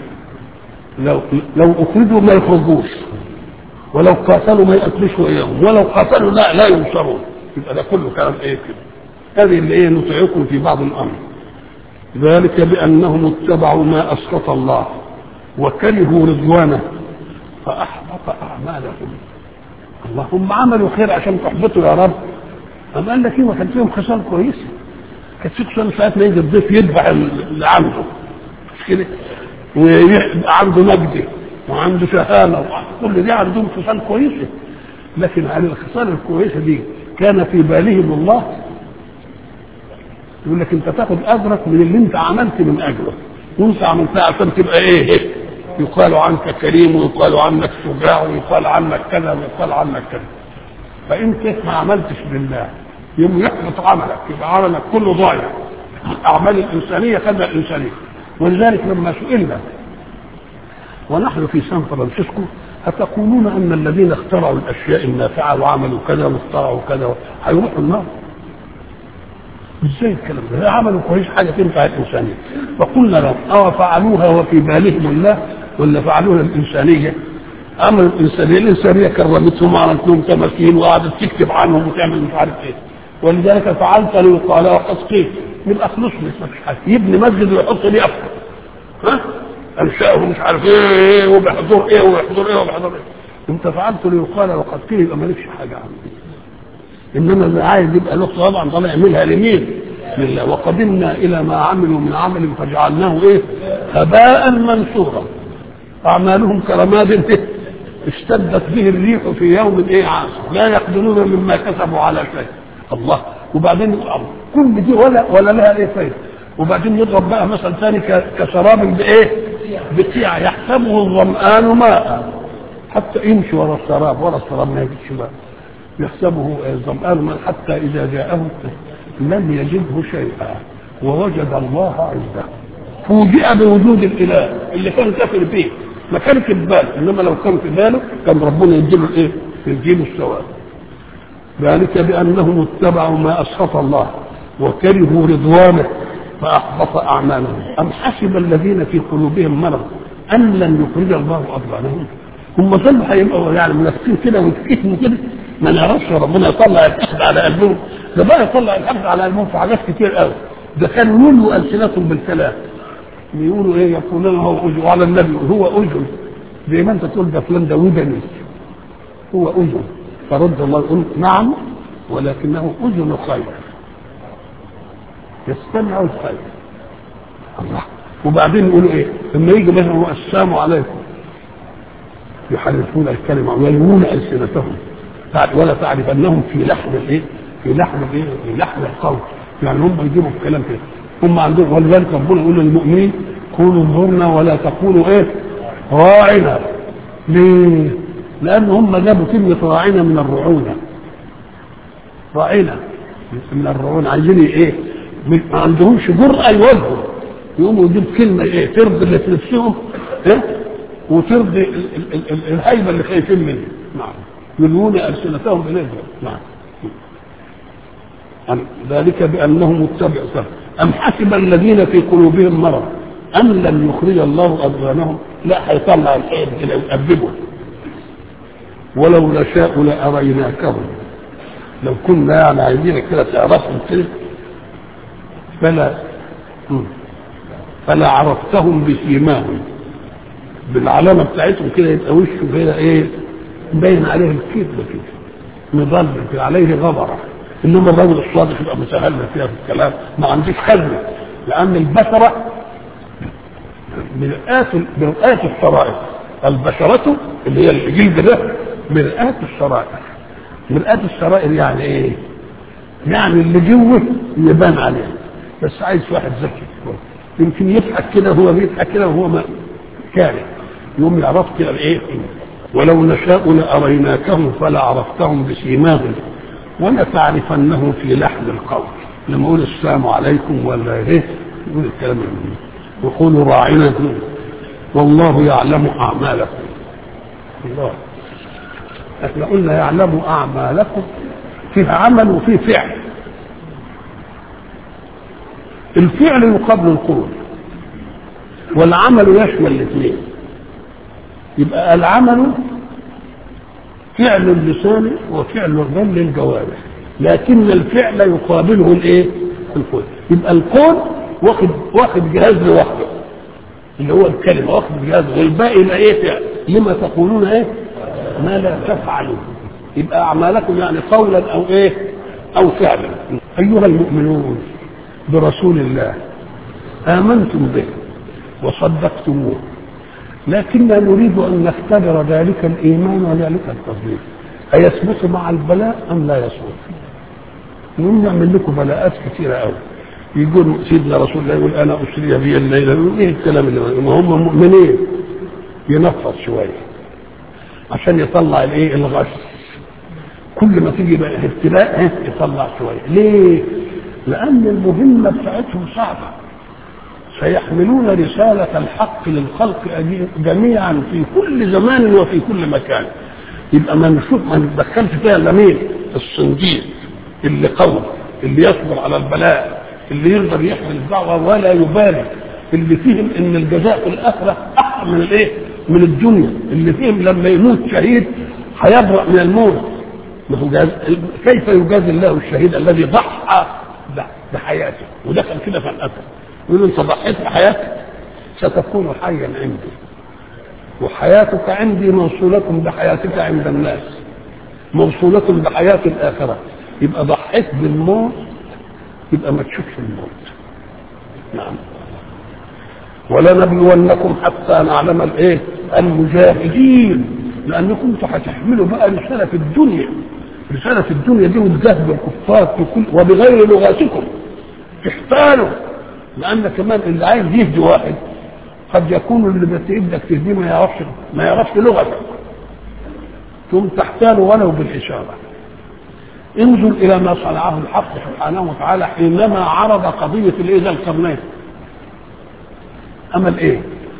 لو لو أخرجوا ما يخرجوش ولو قاتلوا ما يقتلوش وإياهم ولو قاتلوا لا لا ينصرون يبقى ده كله كلام إيه كده هذه اللي ايه نطيعكم في بعض الامر ذلك بانهم اتبعوا ما اسقط الله وكرهوا رضوانه فاحبط اعمالهم اللهم عملوا خير عشان تحبطوا يا رب أم قال لك ايه وكان فيهم خصال كويسه كانت في خصال ساعات ما يجي الضيف يذبح اللي عنده مش كده ويبقى عنده مجد وعنده شهامه كل دي عندهم خصال كويسه لكن على الخصال الكويسه دي كان في بالهم الله يقول لك انت تاخد اجرك من اللي انت عملت من اجره وانت عملتها عشان تبقى ايه يقال عنك كريم ويقال عنك شجاع ويقال عنك كذا ويقال عنك كذا فانت ما عملتش لله يوم يحبط عملك يبقى عملك كله ضايع الاعمال الانسانيه خدها الانسانيه ولذلك لما سئلنا ونحن في سان فرانسيسكو أتقولون أن الذين اخترعوا الأشياء النافعة وعملوا كذا واخترعوا كذا هيروحوا النار؟ ازاي الكلام ده؟ عملوا كويس حاجه تنفع الانسانيه فقلنا لهم اه فعلوها وفي بالهم الله ولا فعلوها الانسانيه عملوا الانسانيه الانسانيه كرمتهم وعملت لهم تماثيل وقعدت تكتب عنهم وتعمل مش عارف ايه ولذلك فعلت له قال وقد قيل من اخلص ما فيش حاجه يبني مسجد ويحط لي افكار ها انشاه مش عارف ايه وبحضور ايه وبحضور ايه وبحضور ايه انت فعلت ليقال وقد قيل يبقى مالكش حاجه عنه انما اللي عايز يبقى له طبعا طبعا يعملها لمين؟ لله وقدمنا الى ما عملوا من عمل فجعلناه ايه؟ هباء منثورا اعمالهم كرماد اشتدت به الريح في يوم ايه عاصف لا يقدرون مما كسبوا على شيء الله وبعدين كل دي ولا ولا لها ايه فايده وبعدين يضرب بقى مثل ثاني كشراب بايه؟ بتيع يحسبه الظمآن ماء حتى يمشي ورا الشراب ورا الشراب ما يجدش ماء يحسبه الظمآن ماء حتى إذا جاءه لم يجده شيئا ووجد الله عنده فوجئ بوجود الإله اللي كان كافر به ما كان في باله انما لو كان في باله كان ربنا يديله الايه؟ يديله الثواب ذلك بانهم اتبعوا ما اسخط الله وكرهوا رضوانه فاحبط اعمالهم ام حسب الذين في قلوبهم مرض ان لن يخرج الله اضغانهم هم ظلوا هيبقوا يعني منافقين كده ويتكتموا كده ما نعرفش ربنا يطلع الحقد على قلبهم ده بقى يطلع الحقد على قلبهم في حاجات كتير قوي ده كانوا يلوا السنتهم بالكلام يقولوا ايه يقولون هو اذن وعلى النبي هو اذن زي ما انت تقول ده فلان ده ودني هو اذن فرد الله يقول نعم ولكنه اذن خير يستمع الخير الله وبعدين يقولوا ايه لما يجي مثلا السلام عليكم يحرفون الكلمه ويلوون السنتهم ولا تعرف انهم في لحن الايه في لحن الايه في لحن القول يعني هم يجيبوا الكلام كده هم عندهم ولذلك ربنا يقول للمؤمنين كونوا انظرنا ولا تقولوا ايه راعنا ليه؟ لان هم جابوا كلمه راعنا من الرعونه راعنا من الرعونه عايزين ايه؟ ما عندهمش جرأة يواجهوا يقوموا يجيب كلمة ايه ترضي اللي في نفسهم ايه وترضي ال- ال- ال- ال- الهيبة اللي خايفين منها نعم يلوون ألسنتهم إليه نعم أم ذلك بأنهم اتبعوا سبب أم حسب الذين في قلوبهم مرض أن لن يخرج الله أضغانهم لا هيطلع الحيض كده ويأببه ولو نشاء لأريناكهم لو كنا يعني عايزينك كده تعرفهم كده فلا مم. فلا عرفتهم بسيماهم بالعلامة بتاعتهم كده يبقى وشه كده ايه باين عليه الكذب كده مضل كده عليه غبرة انما الرجل الصادق يبقى متهلل فيها في الكلام ما عنديش خزن لان البشرة مرآة مرآة الشرائع البشرة اللي هي الجلد ده مرآة الشرائع مرآة الشرائع يعني ايه؟ يعني اللي جوه يبان عليه بس عايز واحد ذكي يمكن يضحك كده وهو بيضحك كده وهو ما كاره يقوم يعرف كده الايه ولو نشاء لاريناكهم فلا عرفتهم بسيماهم ولا تعرفنهم في لحن القول لما اقول السلام عليكم ولا ايه يقول الكلام ده وقولوا راعنا والله يعلم اعمالكم الله احنا قلنا يعلم اعمالكم فيه عمل وفيه فعل الفعل يقابل القول والعمل يشمل الاثنين يبقى العمل فعل اللسان وفعل الظن للجوارح لكن الفعل يقابله الايه القول يبقى القول واخد واخد جهاز لوحده اللي هو الكلمه واخد جهاز والباقي يبقى ايه فعل لما تقولون ايه ما لا تفعلون يبقى اعمالكم يعني قولا او ايه او فعلا ايها المؤمنون برسول الله امنتم به وصدقتموه لكننا نريد ان نختبر ذلك الايمان وذلك التصديق ايثبت مع البلاء ام لا يثبت نقوم نعمل لكم بلاءات كثيره قوي يقول سيدنا رسول الله يقول انا اسري بي الليله يقول ايه الكلام اللي ما هم مؤمنين ينفض شويه عشان يطلع الايه الغش كل ما تيجي بقى ابتلاء يطلع شويه ليه؟ لان المهمه بتاعتهم صعبه سيحملون رسالة الحق للخلق جميعا في كل زمان وفي كل مكان يبقى ما نشوف ما نتدخلش فيها الا مين؟ الصنديق اللي قوي اللي يصبر على البلاء اللي يقدر يحمل الدعوة ولا يبالي اللي فيهم ان الجزاء في الاخرة احسن من الايه؟ من الدنيا اللي فيهم لما يموت شهيد هيبرأ من الموت ما هو جاز... كيف يجازي الله الشهيد الذي ضحى بحياته ودخل كده في الأثر يقول انت ضحيت بحياتك ستكون حيا عندي وحياتك عندي موصولة بحياتك عند الناس موصولة بحياة الآخرة يبقى ضحيت بالموت يبقى ما تشوفش الموت نعم ولنبلونكم حتى نعلم الايه المجاهدين لانكم انتوا هتحملوا بقى رساله في الدنيا رساله في الدنيا دي وتجاهدوا الكفار في كل وبغير لغاتكم تحتالوا لان كمان اللي عايز يهدي واحد قد يكون اللي بتيدك تهديه ما يعرفش ما يعرفش لغتك ثم تحتال ولو بالاشاره انظر الى ما صنعه الحق سبحانه وتعالى حينما عرض قضيه الايه ذا القرنين عمل ايه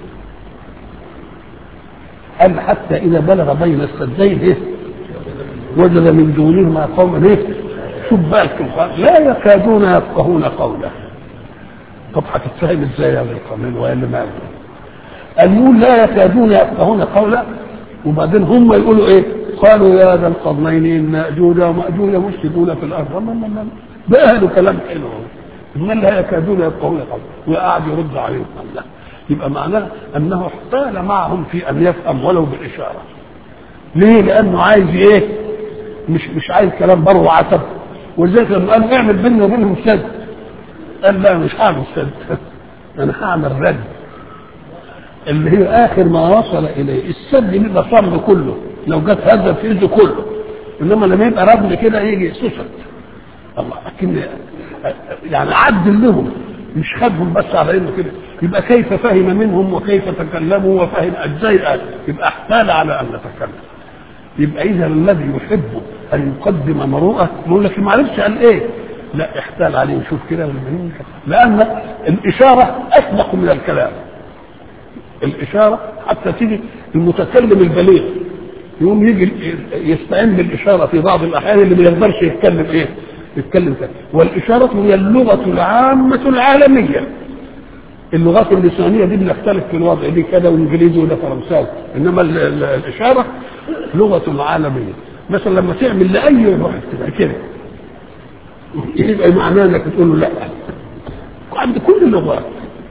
قال حتى اذا بلغ بين السدين ايه وجد من دونهما قوما ايه شوف بقى الكفار لا يكادون يفقهون قوله طب هتتفهم ازاي هذا القانون ولا ما قال يقول لا يكادون يفقهون قولا وبعدين هم يقولوا ايه قالوا يا ذا القرنين ان ياجوج وماجوج مفسدون في الارض ما ما ما بقى له كلام حلو من لا يكادون يفقهون قولا وقعد يرد عليهم الله يبقى معناه انه احتال معهم في ان يفهم ولو بالاشاره ليه لانه عايز ايه مش مش عايز كلام بر وعتب ولذلك لما قالوا اعمل بيننا وبينهم سد قال لا مش هعمل سد انا هعمل رد اللي هي اخر ما وصل اليه السد بيبقى صم كله لو جت هذا في ايده كله انما لما يبقى رمل كده يجي سوسد الله لكن يعني عدل لهم مش خدهم بس على انه كده يبقى كيف فهم منهم وكيف تكلموا وفهم اجزاء يبقى احتال على ان نتكلم يبقى اذا الذي يحب ان يقدم مروءه يقول لك ما عرفش قال ايه لا احتال عليه شوف كده لان الاشاره اسبق من الكلام الاشاره حتى تيجي المتكلم البليغ يقوم يجي يستعين بالاشاره في بعض الاحيان اللي ما يقدرش يتكلم ايه يتكلم كده والاشاره هي اللغه العامه العالميه اللغات اللسانيه دي بنختلف في الوضع دي كده وانجليزي وده فرنساوي انما ال ال الاشاره لغه عالميه مثلا لما تعمل لاي واحد تبقى كده يبقى معناه انك تقول له لا عند كل اللغات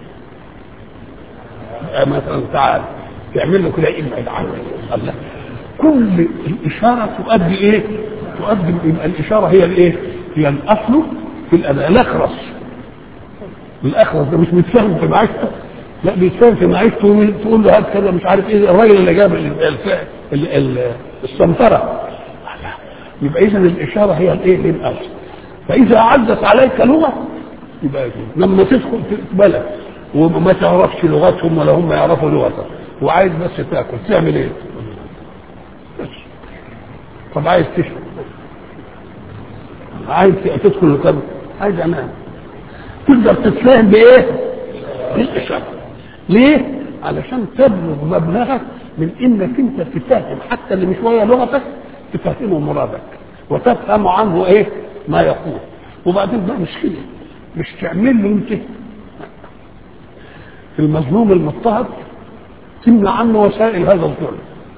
مثلا تعال تعمل له كده ابعد عنه الله كل الاشاره تؤدي ايه؟ تؤدي يبقى الاشاره هي الايه؟ هي الاصل في الاداء الاخرس الاخرس ده مش بيتفهم في معيشته لا بيتفهم في معيشته تقول له هات كذا مش عارف ايه الراجل اللي جاب السمطره يبقى اذا الاشاره هي الايه؟ هي الاصل فاذا عدت عليك لغه يبقى لما تدخل في بلد وما تعرفش لغتهم ولا هم يعرفوا لغتك وعايز بس تاكل تعمل ايه؟ بس طب عايز تشرب عايز تدخل القبر عايز انام تقدر تتفاهم بايه؟ بالاشاره ليه؟ علشان تبلغ مبلغك من انك انت تفهم حتى اللي مش ويا لغتك تفهمه مرادك وتفهم عنه ايه؟ ما يقول وبعدين بقى مش كده مش تعمل له انت المظلوم المضطهد تمنع عنه وسائل هذا الظلم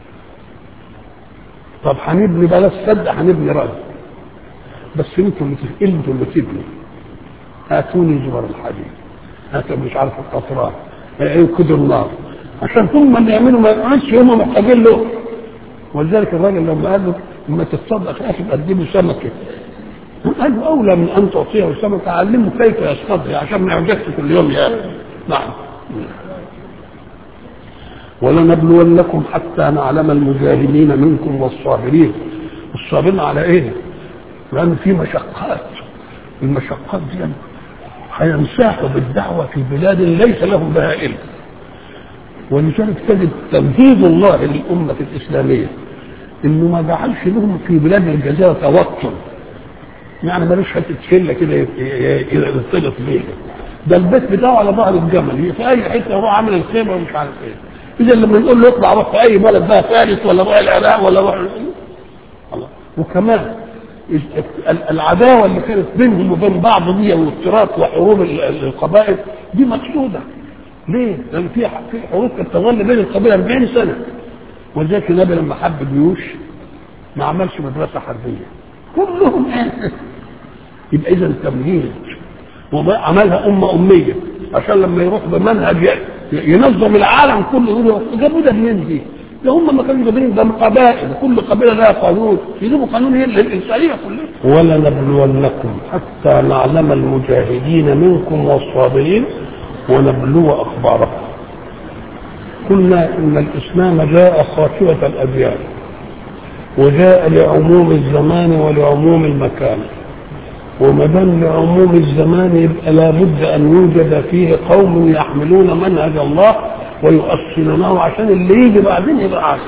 طب هنبني بلاش سد هنبني رد بس انتوا اللي انتوا اللي تبنوا هاتوني زبر الحديد هاتوا مش عارف القطران كدر النار عشان ثم اللي يعملوا ما يقعدش هم محتاجين له ولذلك الراجل لما قال له لما تتصدق يا اخي قدمه سمكه قال له اولى من ان تعطيه سمكه علمه كيف يصطادها عشان ما يعجزش كل يوم يا اخي نعم ولنبلونكم حتى نعلم المجاهدين منكم والصابرين الصابرين على ايه؟ لان في مشقات المشقات دي هينساحوا بالدعوه في بلاد ليس لهم بها علم ولذلك تجد تنفيذ الله للامه الاسلاميه انه ما جعلش لهم في بلاد الجزيره توتر يعني ملوش حته شله كده يرتبط بيها ده البيت بتاعه على ظهر الجمل في اي حته هو عامل الخيمه ومش عارف ايه اذا لما نقول له اطلع روح في اي بلد بقى فارس ولا روح العراق ولا روح الله وكمان العداوه اللي كانت بينهم وبين بعض دي وافتراق وحروب القبائل دي مقصوده ليه؟ لان في في حروب كانت تظل بين القبائل 40 سنه ولذلك النبي لما حب الجيوش ما عملش مدرسه حربيه كلهم يبقى اذا التمهيد وعملها أمة أمية عشان لما يروح بمنهج ينظم العالم كله يقولوا جابوا ده منين دي؟ ده هم ما كانوا جايبين ده من قبائل كل قبيله لها قانون يجيبوا قانون للانسانيه كلها ولنبلونكم حتى نعلم المجاهدين منكم والصابرين ونبلو اخباركم قلنا ان الاسلام جاء خاتمه الاديان وجاء لعموم الزمان ولعموم المكان وما دام لعموم الزمان يبقى لابد ان يوجد فيه قوم يحملون منهج الله ويؤصلونه عشان اللي يجي بعدين يبقى عارف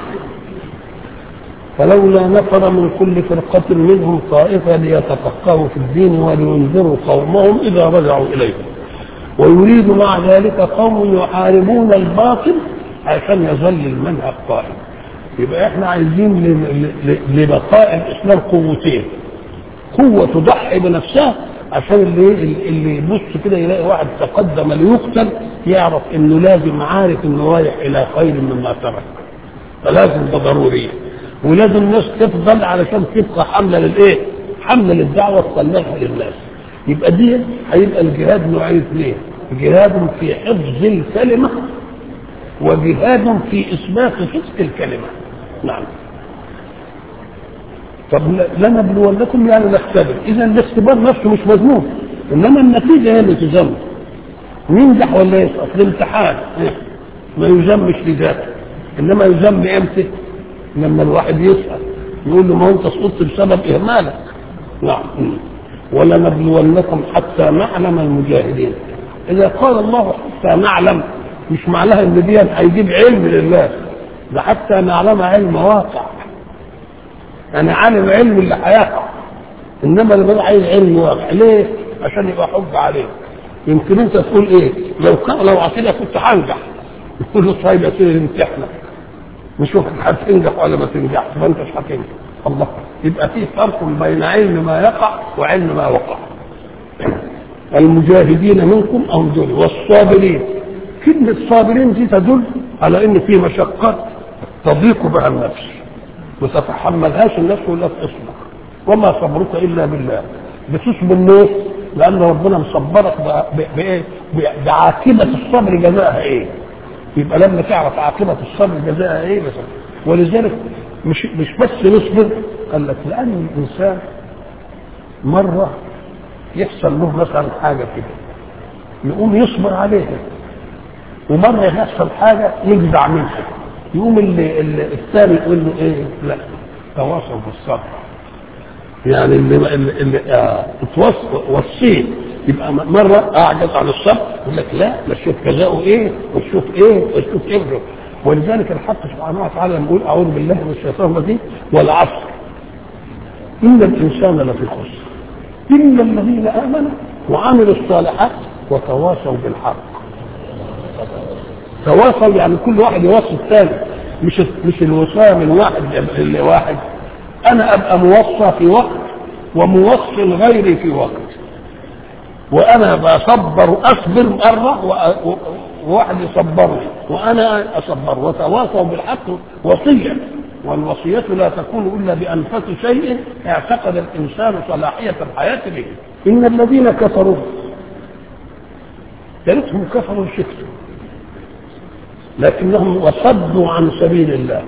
فلولا نفر من كل فرقة منهم طائفة ليتفقهوا في الدين ولينذروا قومهم إذا رجعوا إليهم ويريد مع ذلك قوم يحاربون الباطل عشان يظل المنهج قائم يبقى احنا عايزين لبقاء الاسلام قوتين قوه تضحي بنفسها عشان اللي اللي يبص كده يلاقي واحد تقدم ليقتل يعرف انه لازم عارف انه رايح الى خير مما ترك فلازم ده ضروري ولازم الناس تفضل علشان تبقى حمله للايه؟ حمله للدعوه تطلعها للناس يبقى دي هيبقى الجهاد نوعين اثنين جهاد في حفظ الكلمه وجهاد في اثبات صدق الكلمه نعم طب لنبلونكم يعني نختبر اذا الاختبار نفسه مش مذموم انما النتيجه هي اللي تذم ينجح ولا يسقط الامتحان ما يذمش لذاته انما يذم امتى لما الواحد يسال يقول له ما انت سقطت بسبب اهمالك نعم ولنبلونكم حتى نعلم المجاهدين اذا قال الله حتى نعلم مش معناها ان دي هيجيب علم لله ده حتى نعلم علم واقع انا عالم علم اللي هيقع انما اللي بقى عايز علم واقع ليه؟ عشان يبقى حب عليه يمكن انت تقول ايه؟ لو كان لو عقيده كنت هنجح يقول له طيب يا سيدي امتحنك نشوف هتنجح ولا ما تنجحش ما انتش هتنجح الله يبقى في فرق بين علم ما يقع وعلم ما وقع المجاهدين منكم او دول والصابرين كلمة صابرين دي تدل على ان في مشقات تضيق بها النفس ما تتحملهاش النفس ولا تصبر وما صبرك الا بالله بتصبر ليه؟ لان ربنا مصبرك بايه؟ بعاقبة الصبر جزاءها ايه؟ يبقى لما تعرف عاقبة الصبر جزاءها ايه مثلا ولذلك مش مش بس نصبر قال لك لان الانسان مرة يحصل له مثلا حاجة كده يقوم يصبر عليها ومرة يحصل حاجة يجزع منها يقوم اللي, اللي الثاني يقول له ايه لا تواصل بالصبر يعني اللي اللي, اللي آه وصيه يبقى مرة أعجز عن الصبر يقول لك لا نشوف جزاؤه إيه ونشوف إيه ونشوف إيه ولذلك الحق سبحانه وتعالى يقول أعوذ بالله من الشيطان الرجيم والعصر إن الإنسان لفي خسر إلا الذين آمنوا وعملوا الصالحات وتواصوا بالحق تواصل يعني كل واحد يوصي الثاني مش مش الوصايه من واحد لواحد انا ابقى موصى في وقت وموصي غيري في وقت وانا بصبر اصبر مره وواحد يصبرني وانا اصبر وتواصوا بالحق وصيه والوصية لا تكون إلا بأنفس شيء اعتقد الإنسان صلاحية الحياة به إن الذين كفروا تاريخهم كفروا شكتوا لكنهم وصدوا عن سبيل الله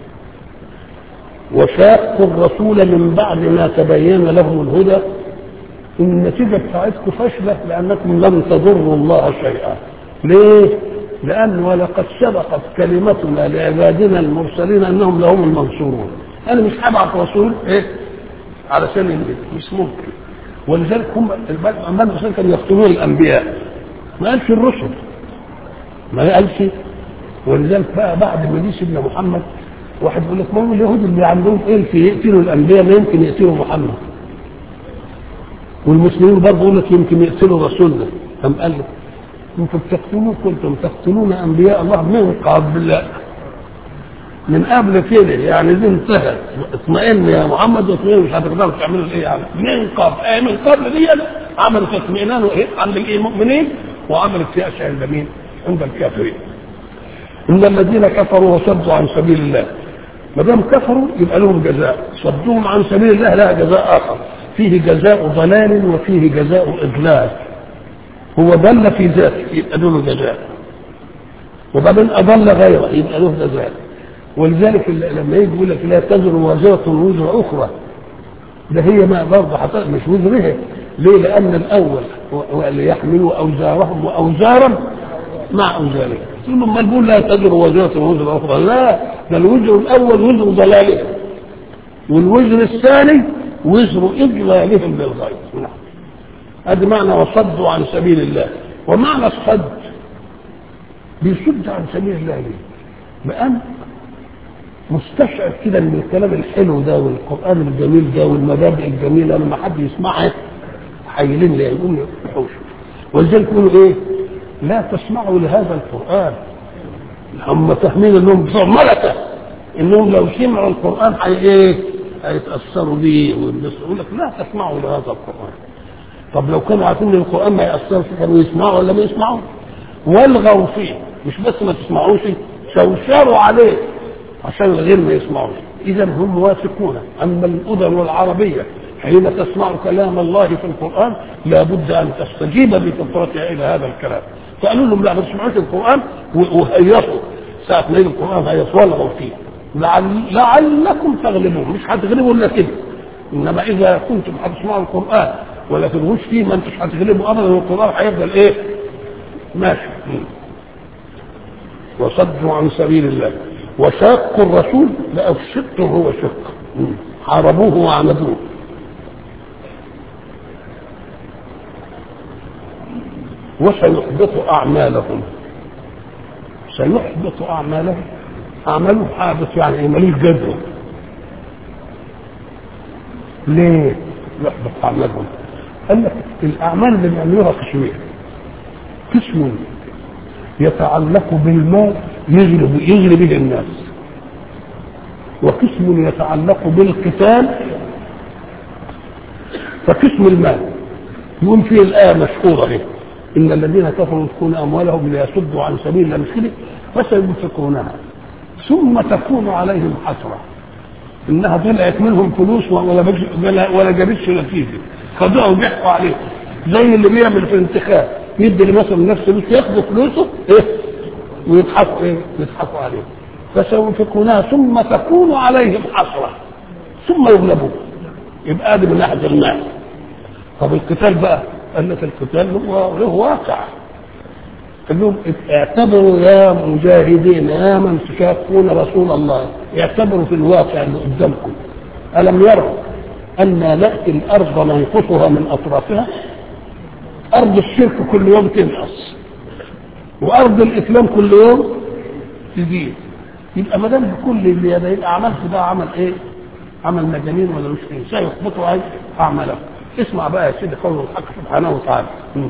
وشاقوا الرسول من بعد ما تبين لهم الهدى النتيجة بتاعتكم فاشلة لأنكم لم تضروا الله شيئا ليه؟ لأن ولقد سبقت كلمتنا لعبادنا المرسلين أنهم لهم المنصورون أنا مش هبعت رسول إيه؟ علشان ينجد مش ممكن ولذلك هم الأنبياء المرسلين كانوا يقتلون الأنبياء ما قالش الرسل ما قالش ولذلك بقى بعد ما جه سيدنا محمد واحد يقول لك ما هو اليهود اللي عندهم ايه في يقتلوا الانبياء ما يمكن يقتلوا محمد والمسلمين برضه يقول لك يمكن يقتلوا رسولنا قام قال لك انتم بتقتلون كنتم تقتلون انبياء الله من قبل من قبل كده يعني دي انتهت اطمئن يا محمد واطمئن مش هتقدروا تعملوا ايه يعني من قبل ايه من قبل دي عملت اطمئنان عند المؤمنين وعملت يأس عند مين؟ عند الكافرين ان الذين كفروا وصدوا عن سبيل الله ما دام كفروا يبقى لهم جزاء صدوهم عن سبيل الله لها جزاء اخر فيه جزاء ضلال وفيه جزاء اضلال هو ضل في ذاته يبقى له جزاء وبعدين اضل غيره يبقى له ذلك ولذلك لما يجي يقول لك لا تزر وازره وزر اخرى ده هي ما برضه حصل مش وزرها ليه؟ لان الاول ليحملوا اوزارهم واوزارا مع اوزارهم ثم ما نقول لا تزر وازره وزر اخرى لا ده الوزر الاول وزر ضلالهم والوزر الثاني وزر اضلالهم للغير نعم هذا معنى وصدوا عن سبيل الله ومعنى الصد بيصد عن سبيل الله ليه؟ لأن مستشعر كده من الكلام الحلو ده والقرآن الجميل ده والمبادئ الجميلة لما حد يسمعها حيلين ليه يقوم يحوش ولذلك يقولوا ايه؟ لا تسمعوا لهذا القرآن هم فاهمين انهم بتوع ملكة انهم لو سمعوا القرآن حي ايه؟ هيتأثروا بيه والناس يقول لك لا تسمعوا لهذا القرآن طب لو كانوا عارفين ان القران ما ياثرش كانوا يسمعوا ولا ما يسمعوا والغوا فيه مش بس ما تسمعوش شوشروا عليه عشان الغير ما يسمعوش اذا هم واثقون اما الاذن العربيه حين تسمع كلام الله في القران لابد ان تستجيب بفطرتها الى هذا الكلام فقالوا لهم لا ما تسمعوش القران وهيصوا ساعه ما يجي القران هيصوا والغوا فيه لعل لعلكم تغلبون مش هتغلبوا الا كده انما اذا كنتم هتسمعوا القران ولا تلغوش فيه ما انتش هتغلبوا ابدا والقران هيفضل ايه؟ ماشي وصدوا عن سبيل الله وشاقوا الرسول لا الشق هو شق حاربوه وعمدوه وسيحبط اعمالهم سيحبط اعمالهم اعماله حابط يعني ايه ملوش جدوى ليه يحبط اعمالهم قال لك الاعمال اللي بيعملوها قسمين قسم يتعلق بالمال يغلب يغلب به الناس وقسم يتعلق بالقتال فقسم المال يقول فيه الآية مشهورة اهي إن الذين كفروا ينفقون أموالهم ليصدوا عن سبيل الله مش كده فسينفقونها ثم تكون عليهم حسرة إنها طلعت منهم فلوس ولا ولا, ولا جابتش نتيجة خدوها وبيحكوا عليهم زي اللي بيعمل في الانتخاب يدي لمثلا نفس فلوس ياخدوا فلوسه ايه ويضحكوا ايه يضحكوا عليه فسينفقونها ثم تكون عليهم حسرة ثم يغلبون يبقى ادي من ناحيه المال طب القتال بقى قال لك القتال له له واقع قال لهم اعتبروا يا مجاهدين يا من تشاقون رسول الله اعتبروا في الواقع اللي قدامكم الم يروا أن نأتي الأرض ننقصها من أطرافها أرض الشرك كل يوم تنقص وأرض الإسلام كل يوم تزيد يبقى ما دام بكل اللي ده يبقى عملت ده عمل إيه؟ عمل مجانين ولا مش إيه؟ سيحبطوا أي أعمالهم اسمع بقى يا سيدي قول الحق سبحانه وتعالى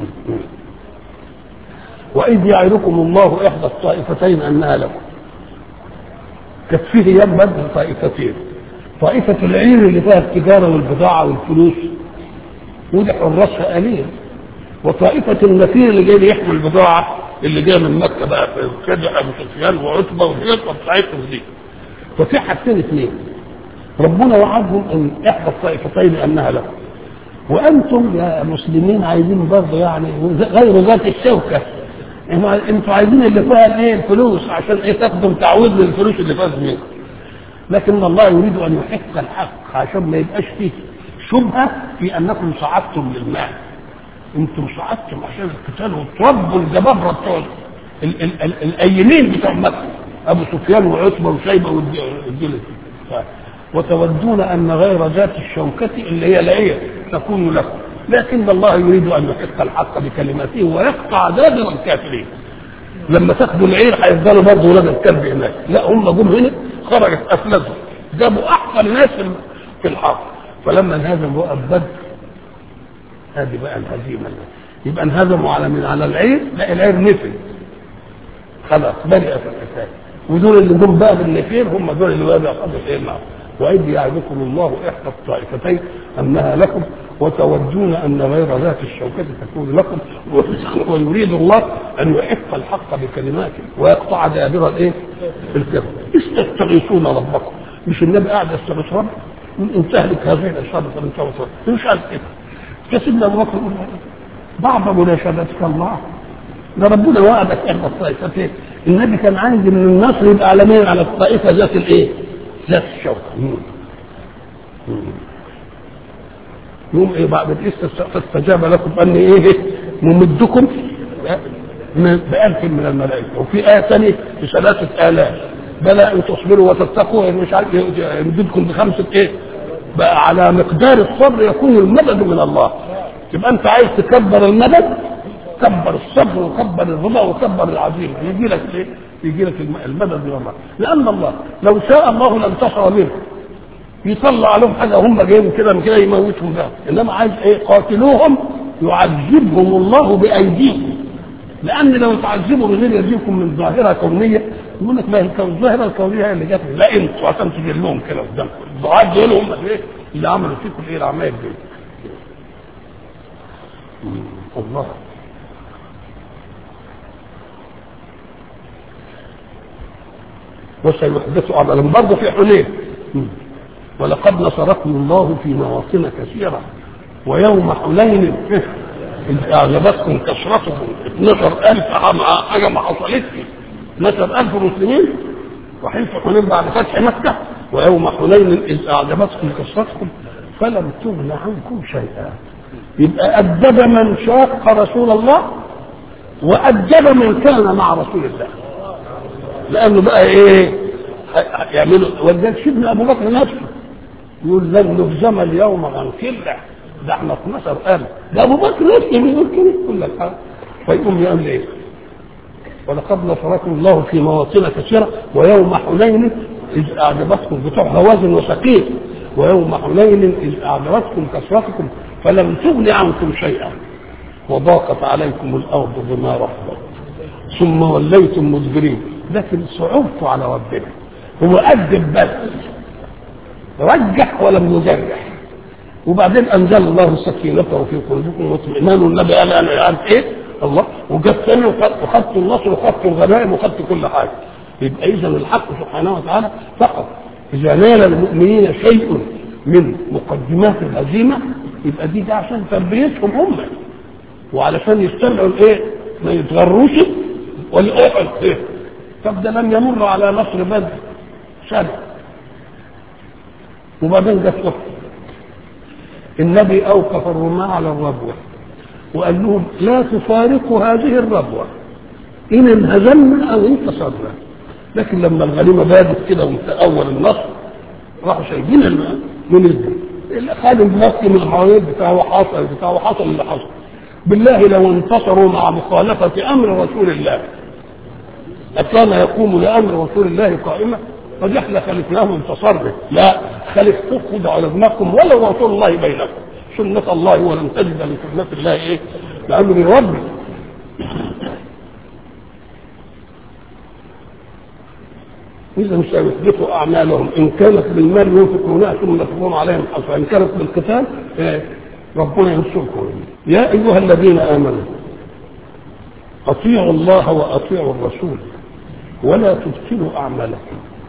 وإذ يعدكم الله إحدى الطائفتين أنها لكم كانت فيه أيام بدر طائفتين طائفة العير اللي فيها التجارة والبضاعة والفلوس ودي حراسها قليل وطائفة النفير اللي جاي يحمل البضاعة اللي جاية من مكة بقى في كدح أبو سفيان وعتبة والهيصة بتاعتهم دي ففي حاجتين اثنين ربنا وعدهم ان احدى الطائفتين انها لكم وانتم يا مسلمين عايزين برضه يعني غير ذات الشوكه انتوا عايزين اللي فيها الايه الفلوس عشان ايه تاخدوا تعويض للفلوس اللي فاز منكم لكن الله يريد ان يحق الحق عشان ما يبقاش فيه شبهه في انكم صعدتم للمال انتم صعدتم عشان القتال وتربوا الجبابره بتوع الايمين بتوع مكه ابو سفيان وعتبه وشيبه والجيل وتودون ان غير ذات الشوكه اللي هي العير تكون لكم لكن الله يريد ان يحق الحق بكلماته ويقطع دابر الكافرين لما تاخدوا العير هيفضلوا برضه ولاد الكلب هناك لا هم جم هنا خرجت افلاسهم جابوا احسن ناس في الحرب فلما انهزموا بقى بدر هذه بقى الهزيمه يبقى انهزموا على من على العير لا العير نفل خلاص برئ في القتال ودول اللي جم بقى بالنفير هم دول اللي بقى بيقضوا ايه معهم وإذ يعدكم الله إحدى الطائفتين أنها لكم وتودون أن غير ذات الشوكة تكون لكم ويريد الله أن يحق الحق بكلماته ويقطع دابر الإيه؟ الكفر استغيثون ربكم مش النبي قاعد يستغيث ربه إن تهلك هذه الأشهاد فلن تغفر مش قال كده كسبنا أبو بكر بعض مناشدتك الله ده ربنا وعدك إحدى الطائفتين النبي كان عايز ان النصر يبقى على مين على الطائفه ذات الايه ذات الشوكه يوم ايه بعد فاستجاب لكم اني ايه ممدكم بألف من الملائكة وفي آية ثانية بثلاثة آلاف بلى إن تصبروا وتتقوا مش عارف يمددكم بخمسة إيه بقى على مقدار الصبر يكون المدد من الله يبقى أنت عايز تكبر المدد كبر الصبر وكبر الرضا وكبر العزيمة يجي لك إيه؟ يجي لك المدد من الله لأن الله لو شاء الله لانتصر منهم يطلع عليهم حاجة هم جايين كده من كده يموتهم بقى إنما عايز إيه قاتلوهم يعذبهم الله بأيديهم لان لو تعذبوا بغير يديكم من ظاهره كونيه يقول لك ما هي الظاهره الكونيه هي اللي جت لا انتوا عشان تجلهم كده قدامكم الضعاف دول هم ايه اللي عملوا فيكم ايه العمايل دي الله وسيحدث عملا برضه في حنين ولقد نصركم الله في مواطن كثيره ويوم حنين إذ أعجبتكم كثرتكم 12000 حاجة ما حصلتش 12000 مسلمين رايحين في حنين بعد فتح مكة ويوم حنين إذ أعجبتكم كثرتكم فلم تغن عنكم شيئا يبقى أدب من شاق رسول الله وأدب من كان مع رسول الله لأنه بقى إيه يعملوا ولذلك سيدنا أبو بكر نفسه يقول لن نهزم اليوم عن كله ده احنا 12000 ده ابو بكر نفسه بيقول كده كل الحال فيقوم يقول ايه ولقد نصركم الله في مواطن كثيره ويوم حنين اذ اعجبتكم بتوع هوازن وسقيف ويوم حنين اذ اعجبتكم كثرتكم فلم تغن عنكم شيئا وضاقت عليكم الارض بما رحبت ثم وليتم مدبرين لكن صعبت على ربنا هو أدب بس رجح ولم يجرح وبعدين انزل الله سكينته في قلوبكم واطمئنان والنبي قال انا عارف ايه الله وجت ثاني وخدت النصر وخدت الغنائم وخدت كل حاجه يبقى اذا الحق سبحانه وتعالى فقط اذا نال المؤمنين شيء من مقدمات الهزيمه يبقى دي ده عشان تربيتهم هم وعلشان يستمعوا الايه ما يتغروش والاحد ايه طب ده لم يمر على نصر بدر سنه وبعدين جت احد النبي اوقف الرماة على الربوة وقال لهم لا تفارقوا هذه الربوة إن انهزمنا أو انتصرنا لكن لما الغنيمة بادت كده أول النصر راحوا شايفين من الدين خد المصري من الحوالين بتاعه وحصل بتاعه وحصل اللي حصل بالله لو انتصروا مع مخالفة أمر رسول الله أكان يقوم لأمر رسول الله قائمة قد احنا خلفناهم انتصرنا لا خلفتكم خد على دماغكم ولو رسول الله بينكم سنة الله ولن تجد لسنة الله ايه لأمر ربي إذا سيحدثوا أعمالهم إن كانت بالمال ينفقونها ثم يفرضون عليهم حصى إن كانت بالقتال ربنا ينصركم يا أيها الذين آمنوا أطيعوا الله وأطيعوا الرسول ولا تبطلوا أعمالكم